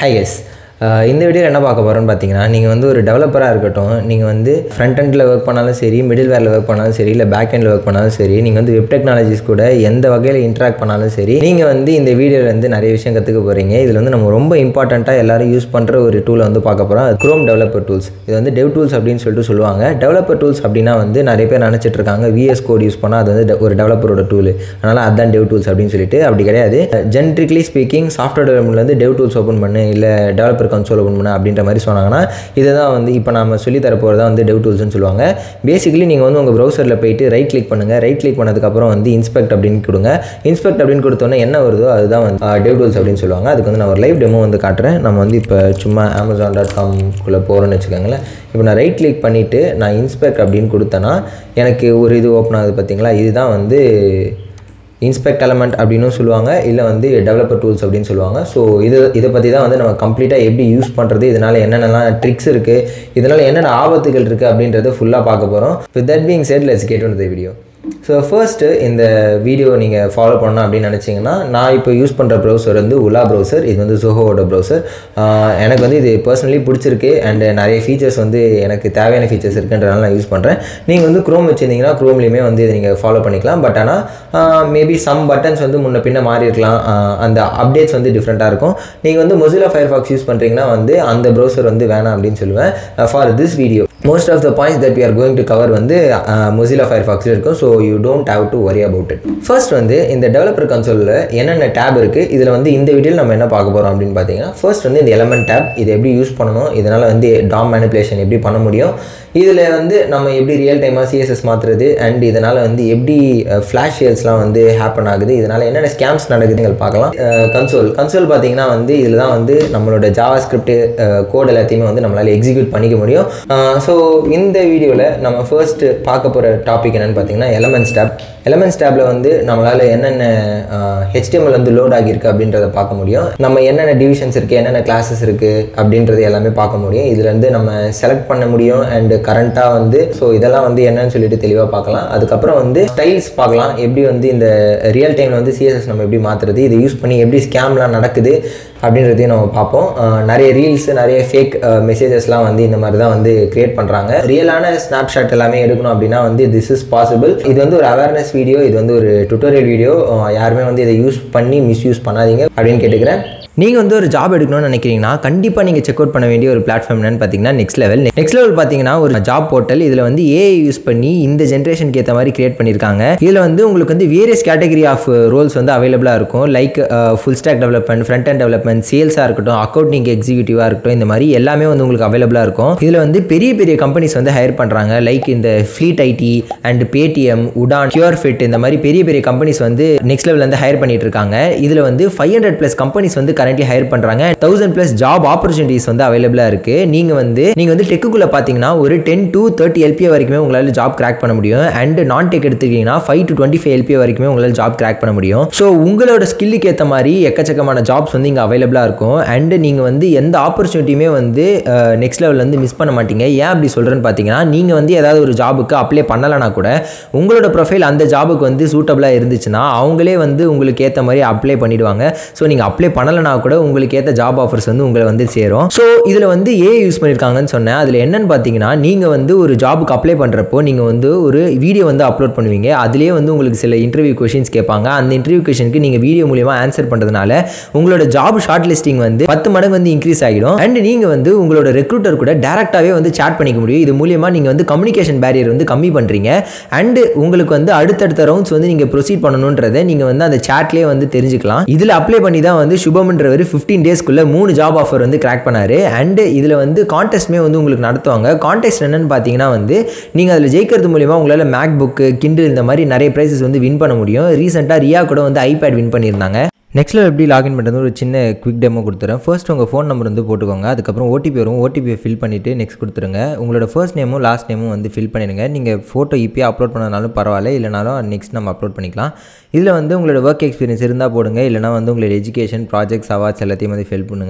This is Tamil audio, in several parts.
ஹை எஸ் இந்த வீடியோவில் என்ன பார்க்க போகிறோன்னு பார்த்தீங்கன்னா நீங்கள் வந்து ஒரு டெவலப்பராக இருக்கட்டும் நீங்கள் வந்து ஃப்ரண்ட் எண்டில் ஒர்க் பண்ணாலும் சரி மிடில் வேரில் ஒர்க் பண்ணாலும் சரி இல்லை பேக் எண்டில் ஒர்க் பண்ணாலும் சரி நீங்கள் வந்து வெப் டெக்னாலஜிஸ் கூட எந்த வகையில் இன்ட்ராக்ட் பண்ணாலும் சரி நீங்கள் வந்து இந்த வீடியோவில் வந்து நிறைய விஷயம் கற்றுக்க போகிறீங்க இதில் வந்து நம்ம ரொம்ப இம்பார்ட்டண்ட்டாக எல்லாரும் யூஸ் பண்ணுற ஒரு டூலை வந்து பார்க்க போகிறோம் க்ரோம் டெவலப்பர் டூல்ஸ் இது வந்து டெவ் டூல்ஸ் அப்படின்னு சொல்லிட்டு சொல்லுவாங்க டெவலப்பர் டூல்ஸ் அப்படின்னா வந்து நிறைய பேர் நினச்சிட்டு இருக்காங்க விஎஸ் கோட் யூஸ் பண்ணால் அது வந்து de- ஒரு டெவலப்பரோட டூல் அதனால் அதுதான் டெவ் டூல்ஸ் அப்படின்னு சொல்லிட்டு அப்படி கிடையாது ஜென்ரிக்லி ஸ்பீக்கிங் சாஃப்ட்வேர் டெவலப்மெண்ட்லேருந்து டெவ் டூல்ஸ் ஓப்பன் பண்ணு இல்லை டெவலப்பர் கன்சோல் ஓப்பன் பண்ணு அப்படின்ற மாதிரி சொன்னாங்கன்னா இதுதான் வந்து இப்போ நம்ம சொல்லி தர போகிறது வந்து டெவ் டூல்ஸ்னு சொல்லுவாங்க பேசிக்கலி நீங்கள் வந்து உங்கள் ப்ரௌசரில் போயிட்டு ரைட் கிளிக் பண்ணுங்கள் ரைட் கிளிக் பண்ணதுக்கப்புறம் வந்து இன்ஸ்பெக்ட் அப்படின்னு கொடுங்க இன்ஸ்பெக்ட் அப்படின்னு கொடுத்தோன்னே என்ன வருதோ அதுதான் வந்து டெவ் டூல்ஸ் அப்படின்னு சொல்லுவாங்க அதுக்கு வந்து நான் ஒரு லைவ் டெமோ வந்து காட்டுறேன் நம்ம வந்து இப்போ சும்மா அமேசான் டாட் காம்குள்ளே போகிறோன்னு வச்சுக்கோங்களேன் இப்போ நான் ரைட் கிளிக் பண்ணிவிட்டு நான் இன்ஸ்பெக்ட் அப்படின்னு கொடுத்தேன்னா எனக்கு ஒரு இது ஓப்பன் ஆகுது பார்த்தீங்களா இதுதான் வந்து இன்ஸ்பெக்ட் எலமெண்ட் அப்படின்னும் சொல்லுவாங்க இல்லை வந்து டெவலப்பர் டூல்ஸ் அப்படின்னு சொல்லுவாங்க ஸோ இது இதை பற்றி தான் வந்து நம்ம கம்ப்ளீட்டாக எப்படி யூஸ் பண்ணுறது இதனால் என்னென்னலாம் ட்ரிக்ஸ் இருக்குது இதனால் என்னென்ன ஆபத்துகள் இருக்குது அப்படின்றத ஃபுல்லாக பார்க்க போகிறோம் with that being set let's get the video so first இந்த வீடியோ நீங்கள் ஃபாலோ பண்ணணும் அப்படின்னு நினச்சிங்கன்னா நான் இப்போ யூஸ் பண்ணுற ப்ரௌசர் வந்து உலா ப்ரௌசர் இது வந்து ஜோஹோவோட ப்ரௌசர் எனக்கு வந்து இது பர்சனலி பிடிச்சிருக்கு அண்ட் நிறைய ஃபீச்சர்ஸ் வந்து எனக்கு தேவையான ஃபீச்சர்ஸ் இருக்குன்றனால நான் யூஸ் பண்ணுறேன் நீங்கள் வந்து க்ரோம் வச்சுருந்தீங்கன்னா க்ரோம்லேயுமே வந்து இதை நீங்கள் ஃபாலோ பண்ணிக்கலாம் பட் ஆனால் மேபி சம் பட்டன்ஸ் வந்து முன்ன பின்ன மாறி இருக்கலாம் ஆஹ் அந்த அப்டேட்ஸ் வந்து டிஃப்ரெண்ட்டாக இருக்கும் நீங்கள் வந்து மொசிலா ஃபயர்ஃபாக்ஸ் யூஸ் பண்ணுறீங்கன்னா வந்து அந்த ப்ரௌசர் வந்து வேணாம் அப்படின்னு சொல்லுவேன் for this video most of the points that we are going to cover வந்து மொசிலா ஃபயர்ஃபாக்ஸில் இருக்கும் so you don't have to worry about it first வந்து இந்த டெவலப்பர் கன்சோலில் என்னென்ன டேப் இருக்குது இதில் வந்து இந்த வீடியோவில் நம்ம என்ன பார்க்க போகிறோம் அப்படின்னு பார்த்தீங்கன்னா ஃபர்ஸ்ட் வந்து இந்த எலமெண்ட் டேப் இதை எப்படி யூஸ் பண்ணணும் இதனால் வந்து டாம் மேனிப்புலேஷன் எப்படி பண்ண முடியும் இதில் வந்து நம்ம எப்படி ரியல் டைமாக சிஎஸ்எஸ் மாற்றுறது அண்ட் இதனால் வந்து எப்படி ஃப்ளாஷ் சேல்ஸ்லாம் வந்து ஹேப்பன் ஆகுது இதனால் என்னென்ன ஸ்கேம்ஸ் நடக்குதுங்க பார்க்கலாம் கன்சோல் கன்சோல் பார்த்தீங்கன்னா வந்து இதில் தான் வந்து நம்மளோட ஜாவா ஸ்கிரிப்ட் கோட் எல்லாத்தையுமே வந்து நம்மளால் எக்ஸிக்யூட் பண்ணிக்க முடியும் ஸோ இந்த வீடியோவில் நம்ம ஃபர்ஸ்ட் பார்க்க போகிற டாபிக் என்னென்னு பார்த்தீங்கன்னா எலமெண்ட்ஸ் டேப் எலமெண்ட்ஸ் டேப்பில் வந்து நம்மளால் என்னென்ன ஹெச்டிஎம்எல் வந்து லோட் ஆகியிருக்கு அப்படின்றத பார்க்க முடியும் நம்ம என்னென்ன டிவிஷன்ஸ் இருக்குது என்னென்ன கிளாஸஸ் இருக்குது அப்படின்றது எல்லாமே பார்க்க முடியும் இதுலேருந்து நம்ம செலக்ட் பண்ண முடியும் அண்ட் கரண்ட்டாக வந்து ஸோ இதெல்லாம் வந்து என்னன்னு சொல்லிட்டு தெளிவாக பார்க்கலாம் அதுக்கப்புறம் வந்து ஸ்டைல்ஸ் பார்க்கலாம் எப்படி வந்து இந்த ரியல் டைமில் வந்து சிஎஸ்எஸ் நம்ம எப்படி மாற்றுறது இதை யூஸ் பண்ணி எப்படி ஸ்கேம்லாம் நடக்குது அப்படின்றதையும் நம்ம பார்ப்போம் அஹ் நிறைய ரீல்ஸ் நிறைய ஃபேக் மெசேஜஸ்லாம் வந்து இந்த மாதிரி தான் வந்து கிரியேட் பண்ணுறாங்க ரியலான ஸ்னாப்ஷாட் எல்லாமே எடுக்கணும் அப்படின்னா வந்து திஸ் இஸ் பாசிபிள் இது வந்து ஒரு அவேர்னஸ் வீடியோ இது வந்து ஒரு டுட்டோரியல் வீடியோ யாருமே வந்து இதை யூஸ் பண்ணி மிஸ்யூஸ் பண்ணாதீங்க அப்படின்னு கேட்டுக்கிறேன் நீங்கள் வந்து ஒரு ஜாப் எடுக்கணும்னு நினைக்கிறீங்கன்னா கண்டிப்பாக நீங்கள் செக் அவுட் பண்ண வேண்டிய ஒரு பிளாட்ஃபார்ம் என்னன்னு பார்த்தீங்கன்னா நெக்ஸ்ட் லெவல் நெக்ஸ்ட் லெவல் பார்த்தீங்கன்னா ஒரு ஜாப் போர்ட்டல் இதில் வந்து ஏஐ யூஸ் பண்ணி இந்த ஜென்ரேஷனுக்கு ஏற்ற மாதிரி கிரியேட் பண்ணியிருக்காங்க இதில் வந்து உங்களுக்கு வந்து வேரியஸ் கேட்டகரி ஆஃப் ரோல்ஸ் வந்து அவைலபிளாக இருக்கும் like full stack development front end development சேல்ஸாக இருக்கட்டும் அக்கௌண்டிங் எக்ஸிக்யூட்டிவாக இருக்கட்டும் இந்த மாதிரி எல்லாமே வந்து உங்களுக்கு அவைலபிளாக இருக்கும் இதில் வந்து பெரிய பெரிய கம்பெனிஸ் வந்து ஹையர் பண்ணுறாங்க லைக் இந்த fleet ID and Paytm Udaan cure fit இந்த மாதிரி பெரிய பெரிய கம்பெனிஸ் வந்து நெக்ஸ்ட் லெவல் வந்து ஹையர் பண்ணிட்டு இருக்காங்க இதில் வந்து ஃபைவ் ஹண்ட்ரட் ப்ளஸ் கம்பெனிஸ் வந்து கரண்ட்லி ஹையர் பண்ணுறாங்க தௌசண்ட் ப்ளஸ் ஜாப் ஆப்பர்ச்சுனிட்டிஸ் வந்து அவைலபிளாக இருக்குது நீங்கள் வந்து நீங்கள் வந்து டெக்குக்குள்ளே பார்த்தீங்கன்னா ஒரு டென் டு தேர்ட்டி எல்பிஏ வரைக்குமே உங்களால் ஜாப் கிராக் பண்ண முடியும் அண்ட் நான் டெக் எடுத்துக்கிட்டிங்கன்னா five to twenty five LPA வரைக்குமே உங்களால் ஜாப் கிராக் பண்ண முடியும் ஸோ உங்களோட ஸ்கில்லுக்கு ஏற்ற மாதிரி எக்கச்சக்கமான ஜாப்ஸ் வந்து இங்கே அவைலபிளாக இருக்கும் அண்ட் நீங்கள் வந்து எந்த ஆப்பர்ச்சுனிட்டியுமே வந்து நெக்ஸ்ட் லெவலில் வந்து மிஸ் பண்ண மாட்டீங்க ஏன் அப்படி சொல்கிறேன்னு பார்த்தீங்கன்னா நீங்கள் வந்து ஏதாவது ஒரு ஜாபுக்கு அப்ளை பண்ணலைன்னா கூட உங்களோட ப்ரொஃபைல் அந்த ஜாபுக்கு வந்து சூட்டபிளாக இருந்துச்சுன்னா அவங்களே வந்து உங்களுக்கு ஏற்ற மாதிரி அப்ளை பண்ணிடுவாங்க ஸோ நீங்கள் அப்ளை பண்ணலைனா கூட உங்களுக்கு ஏற்ற ஜாப் ஆஃபர்ஸ் வந்து உங்களை வந்து சேரும் ஸோ இதில் வந்து ஏ யூஸ் பண்ணியிருக்காங்கன்னு சொன்னேன் அதில் என்னன்னு பார்த்தீங்கன்னா நீங்கள் வந்து ஒரு ஜாபுக்கு அப்ளை பண்ணுறப்போ நீங்கள் வந்து ஒரு வீடியோ வந்து அப்லோட் பண்ணுவீங்க அதுலேயே வந்து உங்களுக்கு சில இன்டர்வியூ கொஷின்ஸ் கேட்பாங்க அந்த இன்டர்வியூ கொஷனுக்கு நீங்கள் வீடியோ மூலியமாக ஆன்சர் பண்ணுறதுனால உங்களோட ஜாப் ஷார்ட் லிஸ்டிங் வந்து பத்து மடங்கு வந்து இன்க்ரீஸ் ஆகிடும் அண்ட் நீங்கள் வந்து உங்களோட ரெக்ரூட்டர் கூட டேரெக்டாகவே வந்து சேட் பண்ணிக்க முடியும் இது மூலியமாக நீங்கள் வந்து கம்யூனிகேஷன் பேரியர் வந்து கம்மி பண்ணுறீங்க அண்ட் உங்களுக்கு வந்து அடுத்தடுத்த ரவுண்ட்ஸ் வந்து நீங்கள் ப்ரொசீட் பண்ணணுன்றதை நீங்கள் வந்து அந்த சேட்லேயே வந்து தெரிஞ்சுக்கலாம் இதில் அப்ளை பண்ணி தான் வந்து சுபம்ன்றவர் ஃபிஃப்டீன் டேஸ்க்குள்ளே மூணு ஜாப் ஆஃபர் வந்து கிராக் பண்ணார் அண்ட் இதில் வந்து கான்டெஸ்ட்மே வந்து உங்களுக்கு நடத்துவாங்க கான்டெஸ்ட் என்னன்னு பார்த்தீங்கன்னா வந்து நீங்கள் அதில் ஜெயிக்கிறது மூலிமா உங்களால் மேக் புக்கு கிண்டில் இந்த மாதிரி நிறைய ப்ரைஸஸ் வந்து வின் பண்ண முடியும் ரீசெண்டாக ரியா கூட வந்து ஐபேட் வின் பண்ணியிருந்தாங்க நெக்ஸ்ட்டில் எப்படி லாகின் பண்ணுறது ஒரு சின்ன குவிக் டெமோ கொடுத்துறேன் ஃபர்ஸ்ட் உங்கள் ஃபோன் நம்பர் வந்து போட்டுக்கோங்க அதுக்கப்புறம் ஓடிபி வரும் ஓடிபியை ஃபில் பண்ணிவிட்டு நெக்ஸ்ட் கொடுத்துருங்க உங்களோட ஃபர்ஸ்ட் நேமும் லாஸ்ட் நேமும் வந்து ஃபில் பண்ணிடுங்க நீங்கள் ஃபோட்டோ இப்போயே அப்லோட் பண்ணனாலும் பரவாயில்ல இல்லைனாலும் நெக்ஸ்ட் நம்ம அப்லோட் பண்ணிக்கலாம் இதில் வந்து உங்களோட ஒர்க் எக்ஸ்பீரியன்ஸ் இருந்தால் போடுங்க இல்லைனா வந்து உங்களோட எஜுகேஷன் ப்ராஜெக்ட்ஸ் அவார்ட்ஸ் எல்லாத்தையும் வந்து ஃபில் பண்ணுங்கள்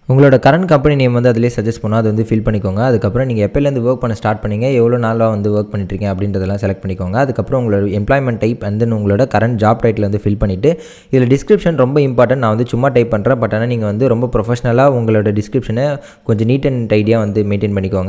உங்களோட கரண்ட் கம்பெனி நேம் வந்து அதிலே சஜஸ்ட் பண்ணோம் அது வந்து ஃபில் பண்ணிக்கோங்க அதுக்கப்புறம் நீங்கள் எப்போலேருந்து ஒர்க் பண்ண ஸ்டார்ட் பண்ணீங்க எவ்வளோ நாளாக வந்து ஒர்க் பண்ணிட்டுருக்கீங்க அப்படின்றதெல்லாம் செலக்ட் பண்ணிக்கோங்க அதுக்கப்புறம் உங்களோட எம்ப்ளாய்மெண்ட் டைப் அண்ட் தென் உங்களோட கரண்ட் ஜாப் டைட்டில் வந்து ஃபில் பண்ணிவிட்டு இதில் டிஸ்கிரிப்ஷன் ரொம்ப இம்பார்ட்டன்ட் நான் வந்து சும்மா டைப் பண்ணுறேன் பட் ஆனால் நீங்கள் வந்து ரொம்ப ப்ரொஃபஷனலாக உங்களோட டிஸ்கிரிப்ஷனை கொஞ்சம் நீட் அண்ட் டைடியாக வந்து மெயின்டைன் பண்ணிக்கோங்க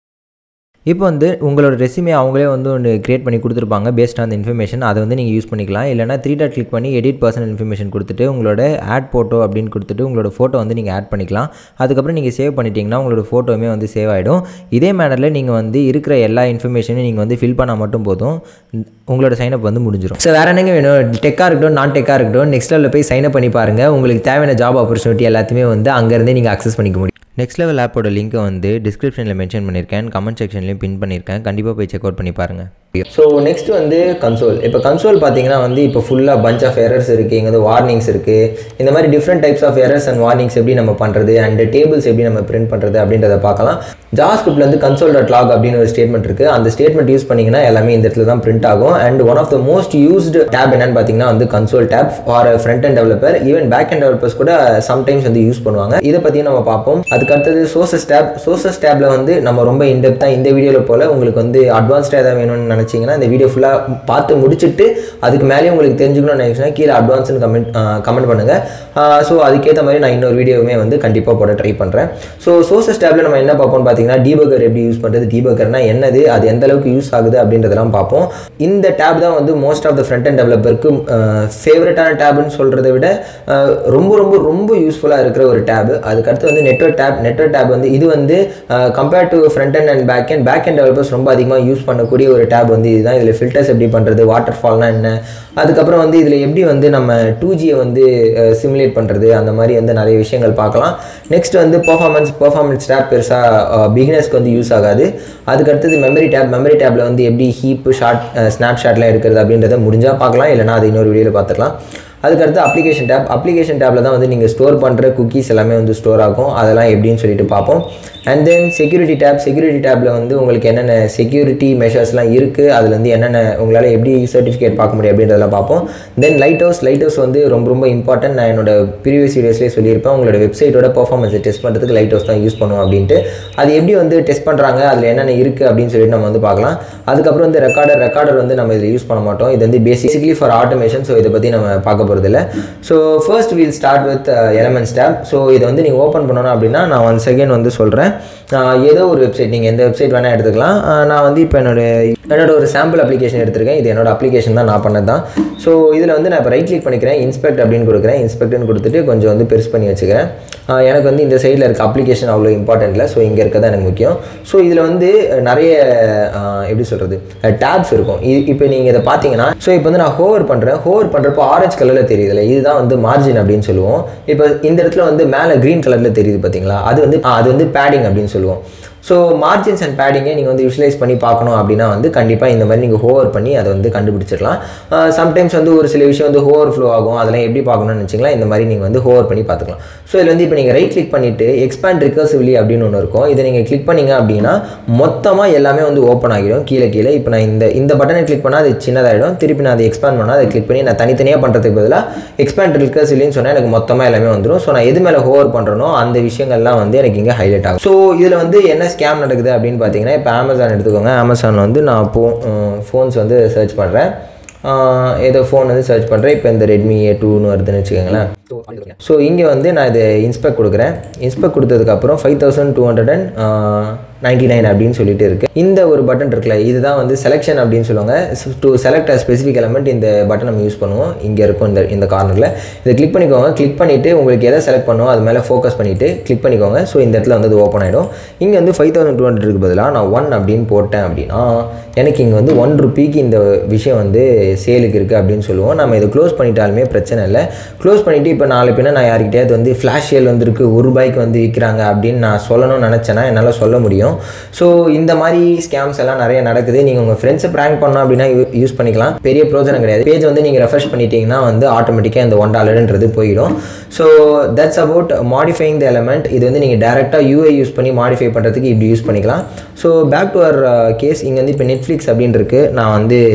இப்போ வந்து உங்களோட ரெசியூமே அவங்களே வந்து ஒன்று கிரியேட் பண்ணி கொடுத்துருப்பாங்க பேஸ்ட் ஆன் இன்ஃபர்மேஷன் அதை வந்து நீங்கள் யூஸ் பண்ணிக்கலாம் இல்லைனா த்ரீ டாட் கிளிக் பண்ணி எடிட் பர்சனல் இன்ஃபர்மேஷன் கொடுத்துட்டு உங்களோட ஆட் ஃபோட்டோ அப்படின்னு கொடுத்துட்டு உங்களோட ஃபோட்டோ வந்து நீங்கள் ஆட் பண்ணிக்கலாம் அதுக்கப்புறம் நீங்கள் சேவ் பண்ணிட்டீங்கன்னா உங்களோட ஃபோட்டோவுமே வந்து சேவ் ஆகிடும் இதே மேனரில் நீங்கள் வந்து இருக்கிற எல்லா இன்ஃபர்மேஷனையும் நீங்கள் வந்து ஃபில் பண்ணால் மட்டும் போதும் உங்களோட சைனப் வந்து முடிஞ்சிடும் ஸோ வேறு என்னங்க வேணும் டெக்காக இருக்கட்டும் நான் டெக்காக இருக்கட்டும் நெக்ஸ்ட் லெவலில் போய் சைனப் பண்ணி பாருங்கள் உங்களுக்கு தேவையான ஜாப் ஆப்பர்ச்சுனிட்டி எல்லாத்தையுமே வந்து அங்கேருந்தே நீங்கள் அக்சஸ் பண்ணிக்க முடியும் நெக்ஸ்ட் லெவல் ஆப்போட லிங்க்கை வந்து டிஸ்கிரிப்ஷனில் மென்ஷன் பண்ணியிருக்கேன் கமெண்ட் செக்ஷன்லையும் பின் பண்ணியிருக்கேன் கண்டிப்பாக போய் செக் அவுட் பண்ணி பாருங்கள் ஸோ நெக்ஸ்ட் வந்து கன்சோல் இப்போ கன்சோல் பார்த்தீங்கன்னா வந்து இப்போ ஃபுல்லாக பஞ்ச் ஆஃப் எரர்ஸ் இருக்குது இங்கே வந்து வார்னிங்ஸ் இருக்குது இந்த மாதிரி different types of errors and warnings எப்படி நம்ம பண்ணுறது அண்ட் டேபிள்ஸ் எப்படி நம்ம பிரிண்ட் பண்ணுறது அப்படின்றத பார்க்கலாம் ஜாஸ்கிரிப்ட்ல வந்து கன்சோல் டாட் லாக் அப்படின்னு ஒரு ஸ்டேட்மெண்ட் இருக்குது அந்த ஸ்டேட்மெண்ட் யூஸ் பண்ணிங்கன்னா எல்லாமே இந்த இடத்துல தான் பிரிண்ட் ஆகும் and one of the most used tab என்னன்னு பார்த்தீங்கன்னா வந்து console tab for front end developer even back end developers கூட சம்டைம்ஸ் வந்து யூஸ் பண்ணுவாங்க இதை பற்றியும் நம்ம பார்ப்போம் அதுக்கு அடுத்தது சோர்சஸ் டேப் சோர்சஸ் டேப்ல வந்து நம்ம ரொம்ப இன்டெப்த்தாக இந்த வீடியோவில் போல் உங்களுக்கு வந்து அட்வான்ஸ்டாக ஏதாவது வேணும்னு நினச்சிங்கன்னா இந்த வீடியோ ஃபுல்லாக பார்த்து முடிச்சுட்டு அதுக்கு மேலேயும் உங்களுக்கு தெரிஞ்சுக்கணும்னு நினைச்சீங்கன்னா கீழே அட்வான்ஸ்னு கமெண்ட் கமெண்ட் பண்ணுங்கள் ஸோ அதுக்கேற்ற மாதிரி நான் இன்னொரு வீடியோவுமே வந்து கண்டிப்பாக போட ட்ரை பண்ணுறேன் ஸோ சோர்சஸ் டேப்ல நம்ம என்ன பார்ப்போம்னு பார்த்தீங்கன்னா டீபகர் எப்படி யூஸ் பண்ணுறது டீபகர்னா என்னது அது எந்த அளவுக்கு யூஸ் ஆகுது அப்படின்றதெல்லாம் பார்ப்போம் இந்த டேப் தான் வந்து most of the front end டெவலப்பருக்கு ஃபேவரட்டான டேப்னு சொல்கிறத விட அஹ், ரொம்ப ரொம்ப ரொம்ப யூஸ்ஃபுல்லாக இருக்கிற ஒரு டேப் அதுக்கடுத்து வந்து நெட்ஒர்க் டேப் நெட்ஒர்க் டேப் வந்து இது வந்து compared to front end and back end back end developers ரொம்ப அதிகமாக யூஸ் பண்ணக்கூடிய ஒரு டேப் வந்து இதுதான் இதில் ஃபில்டர்ஸ் எப்படி பண்ணுறது வாட்டர் ஃபால்னா என்ன அதுக்கப்புறம் வந்து இதில் எப்படி வந்து நம்ம டூ ஜியை வந்து சிமுலேட் பண்ணுறது அந்த மாதிரி வந்து நிறைய விஷயங்கள் பார்க்கலாம் நெக்ஸ்ட் வந்து பர்ஃபார்மன்ஸ் பர்ஃபார்மன்ஸ் டேப் பெருசாக பிகினர்ஸ்க்கு வந்து யூஸ் ஆகாது அதுக்கடுத்தது மெமரி டேப் மெமரி டேப்பில் வந்து எப்படி ஹீப் ஷார்ட் ஸ்னாப் ஷாட்லாம் எடுக்கிறது அப்படின்றத முடிஞ்சால் பார்க்கலாம் இல்லைனா அது இன்னொரு வீடியோவில் பார்த்துக்கலாம் அதுக்கடுத்து அப்ளிகேஷன் டேப் அப்ளிகேஷன் டேப்பில் தான் வந்து நீங்கள் ஸ்டோர் பண்ணுற குக்கீஸ் எல்லாமே வந்து ஸ்டோர் ஆகும் அதெல்லாம் எப்படின்னு சொல்லிட்டு பார்ப்போம் and then security tab security டேப்பில் வந்து உங்களுக்கு என்னென்ன செக்யூரிட்டி மெஷர்ஸ்லாம் இருக்குது அதில் வந்து என்னென்ன உங்களால் எப்படி சர்டிஃபிகேட் பார்க்க முடியும் அப்படின்றதெல்லாம் பார்ப்போம் then lighthouse lighthouse வந்து ரொம்ப ரொம்ப இம்பார்ட்டன்ட் நான் என்னோட ப்ரீவியஸ் வீடியோஸ்லேயே சொல்லியிருப்பேன் உங்களோட வெப்சைட்டோட பர்ஃபார்மன்ஸை டெஸ்ட் பண்ணுறதுக்கு லைட் ஹவுஸ் தான் யூஸ் பண்ணுவோம் அப்படின்ட்டு அது எப்படி வந்து டெஸ்ட் பண்ணுறாங்க அதில் என்னென்ன இருக்குது அப்படின்னு சொல்லிட்டு நம்ம வந்து பார்க்கலாம் அதுக்கப்புறம் வந்து ரெக்கார்டர் ரெக்கார்டர் வந்து நம்ம இதில் யூஸ் பண்ண மாட்டோம் இது வந்து பேசிக்கலி ஃபார் ஆட்டோமேஷன் ஸோ இதை பற்றி நம்ம பார்க்க போகிறது இல்லை so first we'll start with elements tab so இதை வந்து நீங்கள் ஓப்பன் பண்ணணும் அப்படின்னா நான் ஒன் செகண்ட் வந்து சொல்கிறேன் ஏதோ ஒரு வெப்சைட் நீங்கள் எந்த வெப்சைட் வேணால் எடுத்துக்கலாம் ஆஹ் நான் வந்து இப்போ என்னோட என்னோட ஒரு சாம்பிள் அப்ளிகேஷன் எடுத்திருக்கேன் இது என்னோட அப்ளிகேஷன் தான் நான் பண்ணது தான் ஸோ இதில் வந்து நான் இப்போ ரைட் கிளிக் பண்ணிக்கிறேன் இன்ஸ்பெக்ட் அப்படின்னு கொடுக்குறேன் இன்ஸ்பெக்ட்னு கொடுத்துட்டு கொஞ்சம் வந்து பெருசு பண்ணி வச்சுக்கிறேன் ஆஹ் எனக்கு வந்து இந்த சைடில் இருக்க அப்ளிகேஷன் அவ்வளோ இம்பார்ட்டன்ட் இல்லை ஸோ இங்கே இருக்க தான் எனக்கு முக்கியம் ஸோ இதில் வந்து நிறைய ஆஹ் எப்படி சொல்கிறது டேப்ஸ் இருக்கும் இது இப்போ நீங்கள் இதை பார்த்தீங்கன்னா ஸோ இப்போ வந்து நான் ஹோவர் பண்ணுறேன் ஹோவர் பண்ணுறப்போ ஆரஞ்சு கலரில் தெரியுதுல்ல இதுதான் வந்து மார்ஜின் அப்படின்னு சொல்லுவோம் இப்போ இந்த இடத்துல வந்து மேலே க்ரீன் கலரில் தெரியுது பார்த்தீங்களா அது வந்து ஆ, அது வந்து பேடிங் அப்படின்னு சொல்லுவோம் ஸோ மார்ஜின்ஸ் அண்ட் பேடிங்கை நீங்கள் வந்து யூட்டிலைஸ் பண்ணி பார்க்கணும் அப்படின்னா வந்து கண்டிப்பாக இந்த மாதிரி நீங்கள் ஹோவர் பண்ணி அதை வந்து கண்டுபிடிச்சிடலாம் சம்டைம்ஸ் வந்து ஒரு சில விஷயம் வந்து ஹோவர் ஃப்ளோ ஆகும் அதெல்லாம் எப்படி பார்க்கணும்னு வச்சிங்களா இந்த மாதிரி நீங்கள் வந்து ஹோவர் பண்ணி பார்த்துக்கலாம் ஸோ இதில் வந்து இப்போ நீங்கள் ரைட் கிளிக் பண்ணிவிட்டு எக்ஸ்பேண்ட் ரிகர்சிவ்லி அப்படின்னு ஒன்று இருக்கும் இதை நீங்கள் கிளிக் பண்ணீங்க அப்படின்னா மொத்தமாக எல்லாமே வந்து ஓப்பன் ஆகிடும் கீழே கீழே இப்போ நான் இந்த இந்த பட்டனை கிளிக் பண்ணால் அது சின்னதாகிடும் திருப்பி நான் அதை எக்ஸ்பேண்ட் பண்ணால் அதை கிளிக் பண்ணி நான் தனித்தனியாக பண்ணுறதுக்கு பதிலாக எக்ஸ்பேண்ட் ரிகர்சிவ்லின்னு சொன்னால் எனக்கு மொத்தமாக எல்லாமே வந்துடும் ஸோ நான் எது மேலே ஹோவர் பண்ணுறனோ அந்த விஷயங்கள்லாம் வந்து எனக்கு இங்கே ஹைலைட் ஆகும் ஸோ இதில் வந்து என்ன ஸ்கேம் நடக்குது அப்படின்னு பார்த்தீங்கன்னா இப்போ அமேசான் எடுத்துக்கோங்க அமேசானில் வந்து நான் ஃபோ ஃபோன்ஸ் வந்து சர்ச் பண்ணுறேன் ஏதோ ஃபோன் வந்து சர்ச் பண்ணுறேன் இப்போ இந்த ரெட்மி ஏ டூன்னு வருதுன்னு வச்சுக்கோங்களேன் ஸோ இங்கே வந்து நான் இது இன்ஸ்பெக்ட் கொடுக்குறேன் இன்ஸ்பெக்ட் கொடுத்ததுக்கப்புறம் five thousand two hundred and ninety nine அப்படின்னு சொல்லிட்டு இருக்கு இந்த ஒரு பட்டன் இருக்குல்ல இதுதான் வந்து செலெக்ஷன் அப்படின்னு சொல்லுவாங்க to select a specific element இந்த பட்டன் நம்ம யூஸ் பண்ணுவோம் இங்கே இருக்கும் இந்த இந்த கார்னரில் இதை கிளிக் பண்ணிக்கோங்க கிளிக் பண்ணிவிட்டு உங்களுக்கு எதை செலக்ட் பண்ணுவோம் அது மேலே ஃபோக்கஸ் பண்ணிவிட்டு கிளிக் பண்ணிக்கோங்க ஸோ இந்த இடத்துல வந்து அது ஓப்பன் ஆகிடும் இங்கே வந்து ஃபைவ் தௌசண்ட் டூ ஹண்ட்ரடுக்கு பதிலாக நான் ஒன் அப்படின்னு போட்டேன் அப்படின்னா எனக்கு இங்கே வந்து ஒன் ருபீக்கு இந்த விஷயம் வந்து சேலுக்கு இருக்குது அப்படின்னு சொல்லுவோம் நம்ம இதை க்ளோஸ் பண்ணிட்டாலுமே பிரச்சனை இல்லை க்ளோஸ் பண்ணிவிட்டு இப்போ நாலு பின்ன நான் யார்கிட்டயாவது வந்து ஃப்ளாஷ் சேல் வந்திருக்கு ஒரு ரூபாய்க்கு வந்து விற்கிறாங்க அப்படின்னு நான் சொல்லணும்னு நினச்சேன்னா என்னால் சொல்ல முடியும் ஸோ இந்த மாதிரி ஸ்கேம்ஸ் எல்லாம் நிறைய நடக்குது நீங்கள் உங்கள் ஃப்ரெண்ட்ஸை ப்ராங்க் பண்ணோம் அப்படின்னா யூஸ் பண்ணிக்கலாம் பெரிய பிரோஜனம் கிடையாது பேஜ் வந்து நீங்கள் ரெஃப்ரெஷ் பண்ணிட்டீங்கன்னா வந்து ஆட்டோமேட்டிக்காக இந்த ஒன் டாலர்ன்றது போயிடும் so that's about modifying the element இது வந்து நீங்கள் டேரெக்டாக யூஐ யூஸ் பண்ணி மாடிஃபை பண்ணுறதுக்கு இப்படி யூஸ் பண்ணிக்கலாம் so back to our case இங்கே வந்து இப்போ நெட்ஃப்ளிக்ஸ் அப்படின்னு இருக்கு நான் வந்து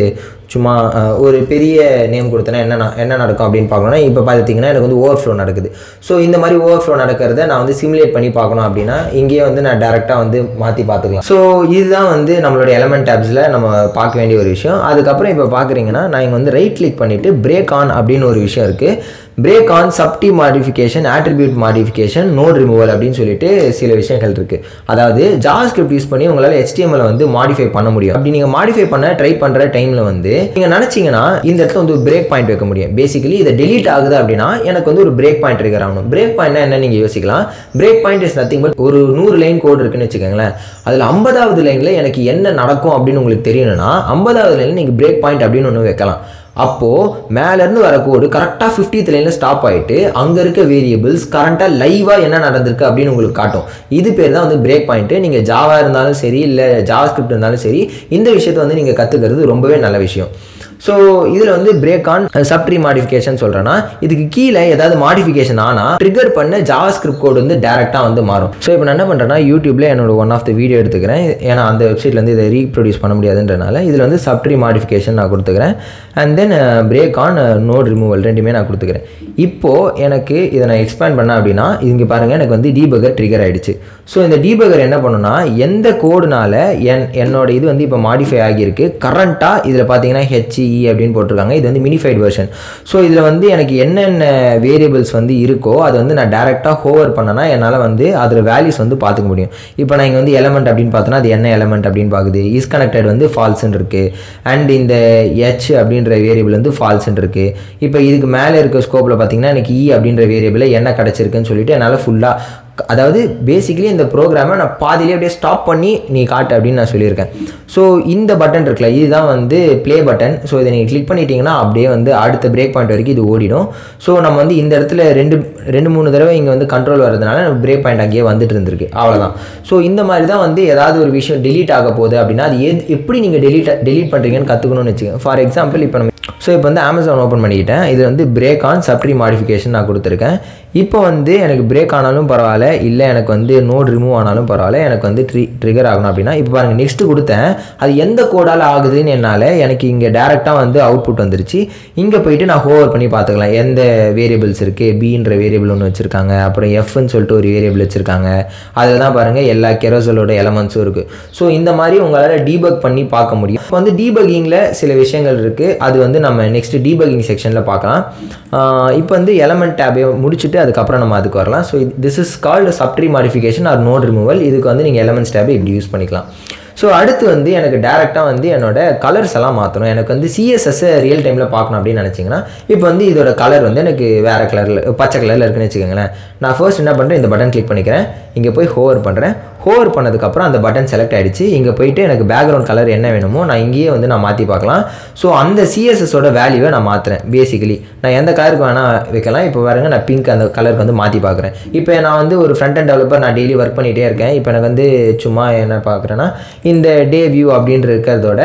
சும்மா அஹ், ஒரு பெரிய நேம் கொடுத்தனா என்ன ந- என்ன நடக்கும் அப்படின்னு பார்க்கணும்னா இப்போ பார்த்தீங்கன்னா எனக்கு வந்து ஓவர் ஃப்ளோ நடக்குது ஸோ இந்த மாதிரி ஓவர் ஃப்ளோ நடக்கிறத நான் வந்து சிமுலேட் பண்ணி பார்க்கணும் அப்படின்னா இங்கேயே வந்து நான் டேரெக்டாக வந்து மாற்றி பார்த்துக்கலாம் ஸோ இதுதான் வந்து நம்மளோட எலமெண்ட் டேப்ஸில் நம்ம பார்க்க வேண்டிய ஒரு விஷயம் அதுக்கப்புறம் இப்போ பார்க்குறீங்கன்னா நான் இங்கே வந்து ரைட் கிளிக் பண்ணிவிட்டு பிரேக் ஆன் அப்படின்னு ஒரு விஷயம் இருக்குது பிரேக் ஆன் சப்டி modification attribute modification node removal அப்படின்னு சொல்லிட்டு சில விஷயங்கள் இருக்குது அதாவது JavaScript யூஸ் பண்ணி உங்களால் HTML வந்து மாடிஃபை பண்ண முடியும் அப்படி நீங்கள் மாடிஃபை பண்ண ட்ரை பண்ணுற டைமில் வந்து நீங்கள் நினச்சிங்கன்னா இந்த இடத்துல வந்து ஒரு பிரேக் பாயிண்ட் வைக்க முடியும் பேசிக்கலி இதை delete ஆகுது அப்படின்னா எனக்கு வந்து ஒரு பிரேக் பாயிண்ட் ட்ரிகர் ஆகணும் பிரேக் பாயிண்ட்னா என்ன நீங்கள் யோசிக்கலாம் breakpoint is nothing but ஒரு நூறு லைன் கோட் இருக்குன்னு வச்சுக்கோங்களேன் அதில் ஐம்பதாவது லைனில் எனக்கு என்ன நடக்கும் அப்படின்னு உங்களுக்கு தெரியணும்னா ஐம்பதாவது லைனில் நீங்கள் பிரேக் பாயிண்ட் அப்படின்னு ஒன்று வைக்கலாம் அப்போது மேலேருந்து வர கோடு கரெக்டாக ஃபிஃப்டித் லைனில் ஸ்டாப் ஆகிட்டு அங்கே இருக்க வேரியபிள்ஸ் கரண்ட்டாக லைவாக என்ன நடந்திருக்கு அப்படின்னு உங்களுக்கு காட்டும் இது பேர் தான் வந்து பிரேக் பாயிண்ட்டு நீங்கள் ஜாவா இருந்தாலும் சரி இல்லை ஜாவாஸ்கிரிப்ட் இருந்தாலும் சரி இந்த விஷயத்தை வந்து நீங்கள் கற்றுக்கிறது ரொம்பவே நல்ல விஷயம் ஸோ இதில் வந்து பிரேக் ஆன் சப்ட்ரி மாடிஃபிகேஷன் சொல்கிறேன்னா இதுக்கு கீழே ஏதாவது மாடிஃபிகேஷன் ஆனால் ட்ரிகர் பண்ண ஜாவாஸ்கிரிப்ட் கோடு வந்து டேரெக்டாக வந்து மாறும் ஸோ இப்போ நான் என்ன பண்ணுறேன்னா யூடியூப்ல என்னோட ஒன் ஆஃப் த வீடியோ எடுத்துக்கிறேன் ஏன்னா அந்த வெப்சைட்லேருந்து இதை ரீப்ரொடியூஸ் பண்ண முடியாதுன்றனால இதில் வந்து சப்ட்ரி மாடிஃபிகேஷன் நான் கொடுத்துக்கிறேன் and then break on node removal ரெண்டுமே நான் கொடுத்துக்கிறேன் இப்போது எனக்கு இதை நான் எக்ஸ்பேண்ட் பண்ணேன் அப்படின்னா இங்கே பாருங்கள் எனக்கு வந்து டீபகர் ட்ரிகர் ஆயிடுச்சு ஸோ இந்த டீபகர் என்ன பண்ணுன்னா எந்த கோடுனால என் என்னோட இது வந்து இப்போ மாடிஃபை ஆகியிருக்கு கரண்ட்டாக இதில் பார்த்தீங்கன்னா ஹெச்இ அப்படின்னு போட்டிருக்காங்க இது வந்து மினிஃபைட் வெர்ஷன் ஸோ இதில் வந்து எனக்கு என்னென்ன வேரியபிள்ஸ் வந்து இருக்கோ அது வந்து நான் டேரெக்டாக ஹோவர் பண்ணனா என்னால் வந்து அதில் வேல்யூஸ் வந்து பார்த்துக்க முடியும் இப்போ நான் இங்கே வந்து எலமெண்ட் அப்படின்னு பார்த்தோன்னா அது என்ன எலமெண்ட் அப்படின்னு பார்க்குது இஸ் கனெக்டட் வந்து ஃபால்ஸ்ன்னு இருக்குது அண்ட் இந்த ஹெச் அப்படின்ற வேரியபிள் வந்து ஃபால்ஸ்ன்னு இருக்குது இப்போ இதுக்கு மேலே இருக்க ஸ்கோப்பில் பார்த்தீங்கன்னா எனக்கு இ அப்படின்ற வேரியபிள் என்ன கிடச்சிருக்குன்னு சொல்லிட்டு என்னால் ஃபுல்லாக அதாவது பேசிக்கலி இந்த ப்ரோக்ராமை நான் பாதியிலே அப்படியே ஸ்டாப் பண்ணி நீ காட்டு அப்படின்னு நான் சொல்லியிருக்கேன் ஸோ இந்த பட்டன் இருக்குல்ல இதுதான் வந்து ப்ளே பட்டன் ஸோ இதை நீங்கள் கிளிக் பண்ணிட்டீங்கன்னா அப்படியே வந்து அடுத்த பிரேக் பாயிண்ட் வரைக்கும் இது ஓடிடும் ஸோ நம்ம வந்து இந்த இடத்துல ரெண்டு ரெண்டு மூணு தடவை இங்கே வந்து கண்ட்ரோல் வரதுனால நம்ம பிரேக் பாயிண்ட் அங்கேயே வந்துட்டு இருந்திருக்கு அவ்வளோதான் ஸோ இந்த மாதிரி தான் வந்து ஏதாவது ஒரு விஷயம் delete ஆக போகுது அப்படின்னா அது எது எப்படி நீங்கள் delete delete பண்ணுறீங்கன்னு கற்றுக்கணும்னு வச்சுக்கோங்க ஃபார் எக்ஸாம்பிள் இப்போ நம்ம ஸோ இப்போ வந்து அமேசான் ஓப்பன் பண்ணிக்கிட்டேன் இது வந்து பிரேக் ஆன் சப்ட்ரி மாடிஃபிகேஷன் நான் கொடுத்துருக்கேன் இப்போ வந்து எனக்கு பிரேக் ஆனாலும் பரவாயில்ல இல்லை எனக்கு வந்து நோட் ரிமூவ் ஆனாலும் பரவாயில்ல எனக்கு வந்து ட்ரி ட்ரிகர் ஆகணும் அப்படின்னா இப்போ பாருங்கள் நெக்ஸ்ட் கொடுத்தேன் அது எந்த கோடால் ஆகுதுன்னு என்னால் எனக்கு இங்கே டேரெக்டாக வந்து அவுட்புட் வந்துருச்சு இங்கே போயிட்டு நான் ஹோவர் பண்ணி பார்த்துக்கலாம் எந்த வேரியபிள்ஸ் இருக்குது பின்ற வேரியபிள் ஒன்று வச்சுருக்காங்க அப்புறம் எஃப்னு சொல்லிட்டு ஒரு வேரியபிள் வச்சுருக்காங்க அதில் தான் பாருங்கள் எல்லா கெரோசலோட எலமெண்ட்ஸும் இருக்குது ஸோ இந்த மாதிரி உங்களால் டீபக் பண்ணி பார்க்க முடியும் இப்போ வந்து டீபக்கிங்கில் சில விஷயங்கள் இருக்குது அது வந்து நம்ம நெக்ஸ்ட் டீபக்கிங் செக்ஷனில் பார்க்கலாம் ஆஹ் இப்போ வந்து எலமெண்ட் டேபை முடிச்சுட்டு அதுக்கப்புறம் நம்ம அதுக்கு வரலாம் so this is called subtree modification or node removal இதுக்கு வந்து நீங்கள் எலமெண்ட்ஸ் டேபை இப்படி யூஸ் பண்ணிக்கலாம் ஸோ அடுத்து வந்து எனக்கு டேரெக்டாக வந்து என்னோட கலர்ஸ் எல்லாம் மாற்றணும் எனக்கு வந்து சிஎஸ்எஸ்ஸை ரியல் டைமில் பார்க்கணும் அப்படின்னு நினச்சிங்கன்னா இப்போ வந்து இதோட கலர் வந்து எனக்கு வேறு கலரில் பச்சை கலரில் இருக்குன்னு வச்சுக்கோங்களேன் நான் ஃபர்ஸ்ட் என்ன பண்ணுறேன் இந்த பட்டன் கிளிக் பண்ணிக்கிறேன் இங்கே போய் ஹோவர் பண்ணுறேன் ஹோவர் பண்ணதுக்கப்புறம் அந்த பட்டன் செலக்ட் ஆகிடுச்சு இங்கே போயிட்டு எனக்கு பேக்ரவுண்ட் கலர் என்ன வேணுமோ நான் இங்கேயே வந்து நான் மாற்றி பார்க்கலாம் ஸோ அந்த சிஎஸ்எஸோட வேல்யூவை நான் மாற்றுறேன் பேசிக்கலி நான் எந்த கலருக்கு வேணால் வைக்கலாம் இப்போ பாருங்க நான் பிங்க் அந்த கலருக்கு வந்து மாற்றி பார்க்குறேன் இப்போ நான் வந்து ஒரு ஃப்ரண்ட் அண்ட் டெவலப்பர் நான் டெய்லி ஒர்க் பண்ணிகிட்டே இருக்கேன் இப்போ எனக்கு வந்து சும்மா என்ன பார்க்குறேன்னா இந்த டே வியூ அப்படின்ற இருக்கிறதோட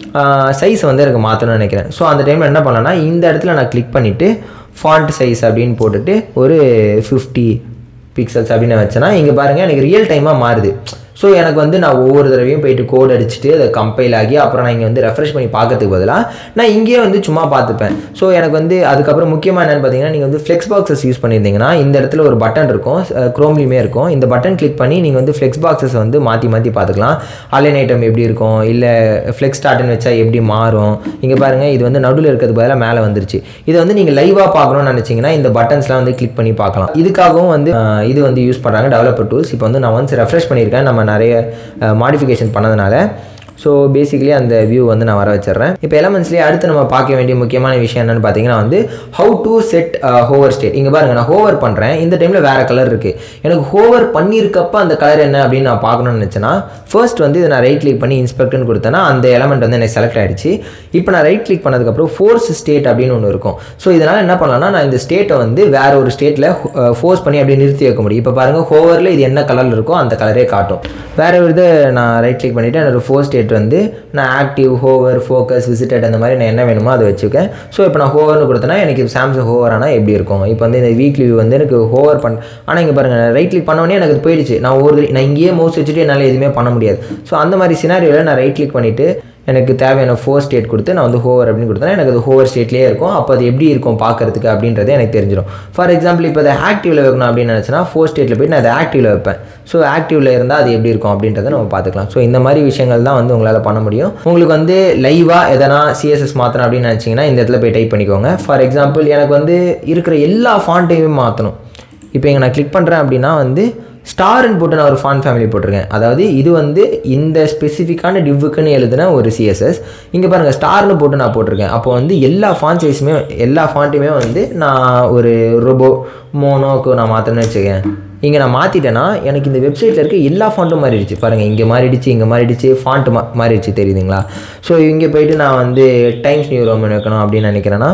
சைஸ் வந்து எனக்கு மாற்றணும்னு நினைக்கிறேன் ஸோ அந்த டைமில் என்ன பண்ணலாம்னா இந்த இடத்துல நான் கிளிக் பண்ணிவிட்டு ஃபாண்ட் சைஸ் அப்படின்னு போட்டுட்டு ஒரு ஃபிஃப்டி பிக்சல்ஸ் அப்படின்னு வச்சேன்னா இங்கே பாருங்கள் எனக்கு ரியல் டைமாக மாறுது ஸோ எனக்கு வந்து நான் ஒவ்வொரு தடவையும் போயிட்டு கோட் அடிச்சுட்டு அதை கம்பைல் ஆகி அப்புறம் நான் இங்கே வந்து ரெஃப்ரெஷ் பண்ணி பார்க்கறதுக்கு பதிலாக நான் இங்கேயே வந்து சும்மா பார்த்துப்பேன் ஸோ எனக்கு வந்து அதுக்கப்புறம் முக்கியமாக என்னென்னு பார்த்தீங்கன்னா நீங்கள் வந்து ஃப்ளெக்ஸ் பாக்ஸஸ் யூஸ் பண்ணியிருந்தீங்கன்னா இந்த இடத்துல ஒரு பட்டன் இருக்கும் க்ரோம்லேயுமே இருக்கும் இந்த பட்டன் கிளிக் பண்ணி நீங்கள் வந்து ஃப்ளெக்ஸ் பாக்ஸஸ் வந்து மாற்றி மாற்றி பார்த்துக்கலாம் அலைன் ஐட்டம் எப்படி இருக்கும் இல்லை ஃப்ளெக்ஸ் ஸ்டார்ட்னு வச்சா எப்படி மாறும் இங்கே பாருங்கள் இது வந்து நடுவில் இருக்கிறது பதிலாக மேலே வந்துருச்சு இதை வந்து நீங்கள் லைவாக பார்க்கணும்னு நினச்சிங்கன்னா இந்த பட்டன்ஸ்லாம் வந்து கிளிக் பண்ணி பார்க்கலாம் இதுக்காகவும் வந்து அஹ், இது வந்து யூஸ் பண்ணுறாங்க டெவலப்பர் டூல்ஸ் இப்போ வந்து நான் வந்து ரெஃப்ரெஷ் பண்ணியிருக்கேன் நம்ம நிறைய மாடிஃபிகேஷன் பண்ணதுனால ஸோ பேசிக்கலி அந்த வியூ வந்து நான் வர வச்சிடுறேன் இப்போ எலமெண்ட்ஸ்லேயே அடுத்து நம்ம பார்க்க வேண்டிய முக்கியமான விஷயம் என்னென்னு பார்த்தீங்கன்னா வந்து how to set hover state இங்கே பாருங்கள் நான் ஹோவர் பண்ணுறேன் இந்த டைமில் வேறு கலர் இருக்குது எனக்கு ஹோவர் பண்ணியிருக்கப்ப அந்த கலர் என்ன அப்படின்னு நான் பார்க்கணும்னு நினச்சேன்னா ஃபர்ஸ்ட் வந்து இதை நான் ரைட் கிளிக் பண்ணி இன்ஸ்பெக்ட்னு கொடுத்தேன்னா அந்த எலமெண்ட் வந்து எனக்கு செலக்ட் ஆயிடுச்சு இப்போ நான் ரைட் கிளிக் பண்ணதுக்கப்புறம் ஃபோர்ஸ் ஸ்டேட் அப்படின்னு ஒன்று இருக்கும் ஸோ இதனால் என்ன பண்ணலாம்னா நான் இந்த ஸ்டேட்டை வந்து வேற ஒரு ஸ்டேட்டில் ஃபோர்ஸ் பண்ணி அப்படியே நிறுத்தி வைக்க முடியும் இப்போ பாருங்கள் ஹோவரில் இது என்ன கலரில் இருக்கோ அந்த கலரே காட்டும் வேற ஒரு இதை நான் ரைட் கிளிக் பண்ணிவிட்டு என்னோட ஃபோர் ஸ்டேட் வந்து நான் ஆக்டிவ் ஹோவர் ஃபோக்கஸ் விசிட்டட் அந்த மாதிரி நான் என்ன வேணுமோ அதை வச்சுக்கேன் ஸோ இப்போ நான் ஹோவர்னு கொடுத்தேன்னா எனக்கு சாம்சங் ஹோவர் ஆனால் எப்படி இருக்கும் இப்போ வந்து இந்த வீக்லி வந்து எனக்கு ஹோவர் பண்ண ஆனால் இங்கே பாருங்கள் ரைட் கிளிக் பண்ணோடனே எனக்கு அது போயிடுச்சு நான் ஒரு நான் இங்கேயே மவுஸ் வச்சுட்டு என்னால் எதுவுமே பண்ண முடியாது ஸோ அந்த மாதிரி சினாரியோவில் நான் ரைட் கிளிக் பண்ணிவிட்டு எனக்கு தேவையான ஃபோர் ஸ்டேட் கொடுத்து நான் வந்து ஹோவர் அப்படின்னு கொடுத்தேன்னா எனக்கு அது ஹோவர் ஸ்டேட்லேயே இருக்கும் அப்போ அது எப்படி இருக்கும் பார்க்கறதுக்கு அப்படின்றது எனக்கு தெரிஞ்சிடும் ஃபார் எக்ஸாம்பிள் இப்போ அதை ஆக்டிவில் வைக்கணும் அப்படின்னு நினச்சேன்னா ஃபோர் ஸ்டேட்டில் போயிட்டு நான் அதை ஆக்டிவில் வைப்பேன் ஸோ ஆக்டிவில் இருந்தால் அது எப்படி இருக்கும் அப்படின்றத நம்ம பார்த்துக்கலாம் ஸோ இந்த மாதிரி விஷயங்கள் தான் வந்து உங்களால் பண்ண முடியும் உங்களுக்கு வந்து லைவாக எதனா சிஎஸ்எஸ் மாற்றணும் அப்படின்னு நினச்சிங்கன்னா இந்த இடத்துல போய் டைப் பண்ணிக்கோங்க ஃபார் எக்ஸாம்பிள் எனக்கு வந்து இருக்கிற எல்லா ஃபாண்ட்டையுமே மாற்றணும் இப்போ இங்கே நான் கிளிக் பண்ணுறேன் அப்படின்னா வந்து ஸ்டார்னு போட்டு நான் ஒரு ஃபான் ஃபேமிலி போட்டிருக்கேன் அதாவது இது வந்து இந்த ஸ்பெசிஃபிக்கான டிவ்வுக்குன்னு எழுதின ஒரு சிஎஸ்எஸ் இங்கே பாருங்கள் ஸ்டார்னு போட்டு நான் போட்டிருக்கேன் அப்போ வந்து எல்லா ஃபான் சைஸுமே எல்லா ஃபாண்ட்டையுமே வந்து நான் ஒரு ரோபோ மோனோக்கு நான் மாற்றணும்னு வச்சுக்கேன் இங்கே நான் மாற்றிட்டேன்னா எனக்கு இந்த வெப்சைட்டில் இருக்க எல்லா ஃபாண்ட்டும் மாறிடுச்சு பாருங்கள் இங்கே மாறிடுச்சு இங்கே மாறிடுச்சு ஃபாண்ட் மா மாறிடுச்சு தெரியுதுங்களா ஸோ இங்கே போயிட்டு நான் வந்து டைம்ஸ் நியூ ரோமன் வைக்கணும் அப்படின்னு நினைக்கிறேன்னா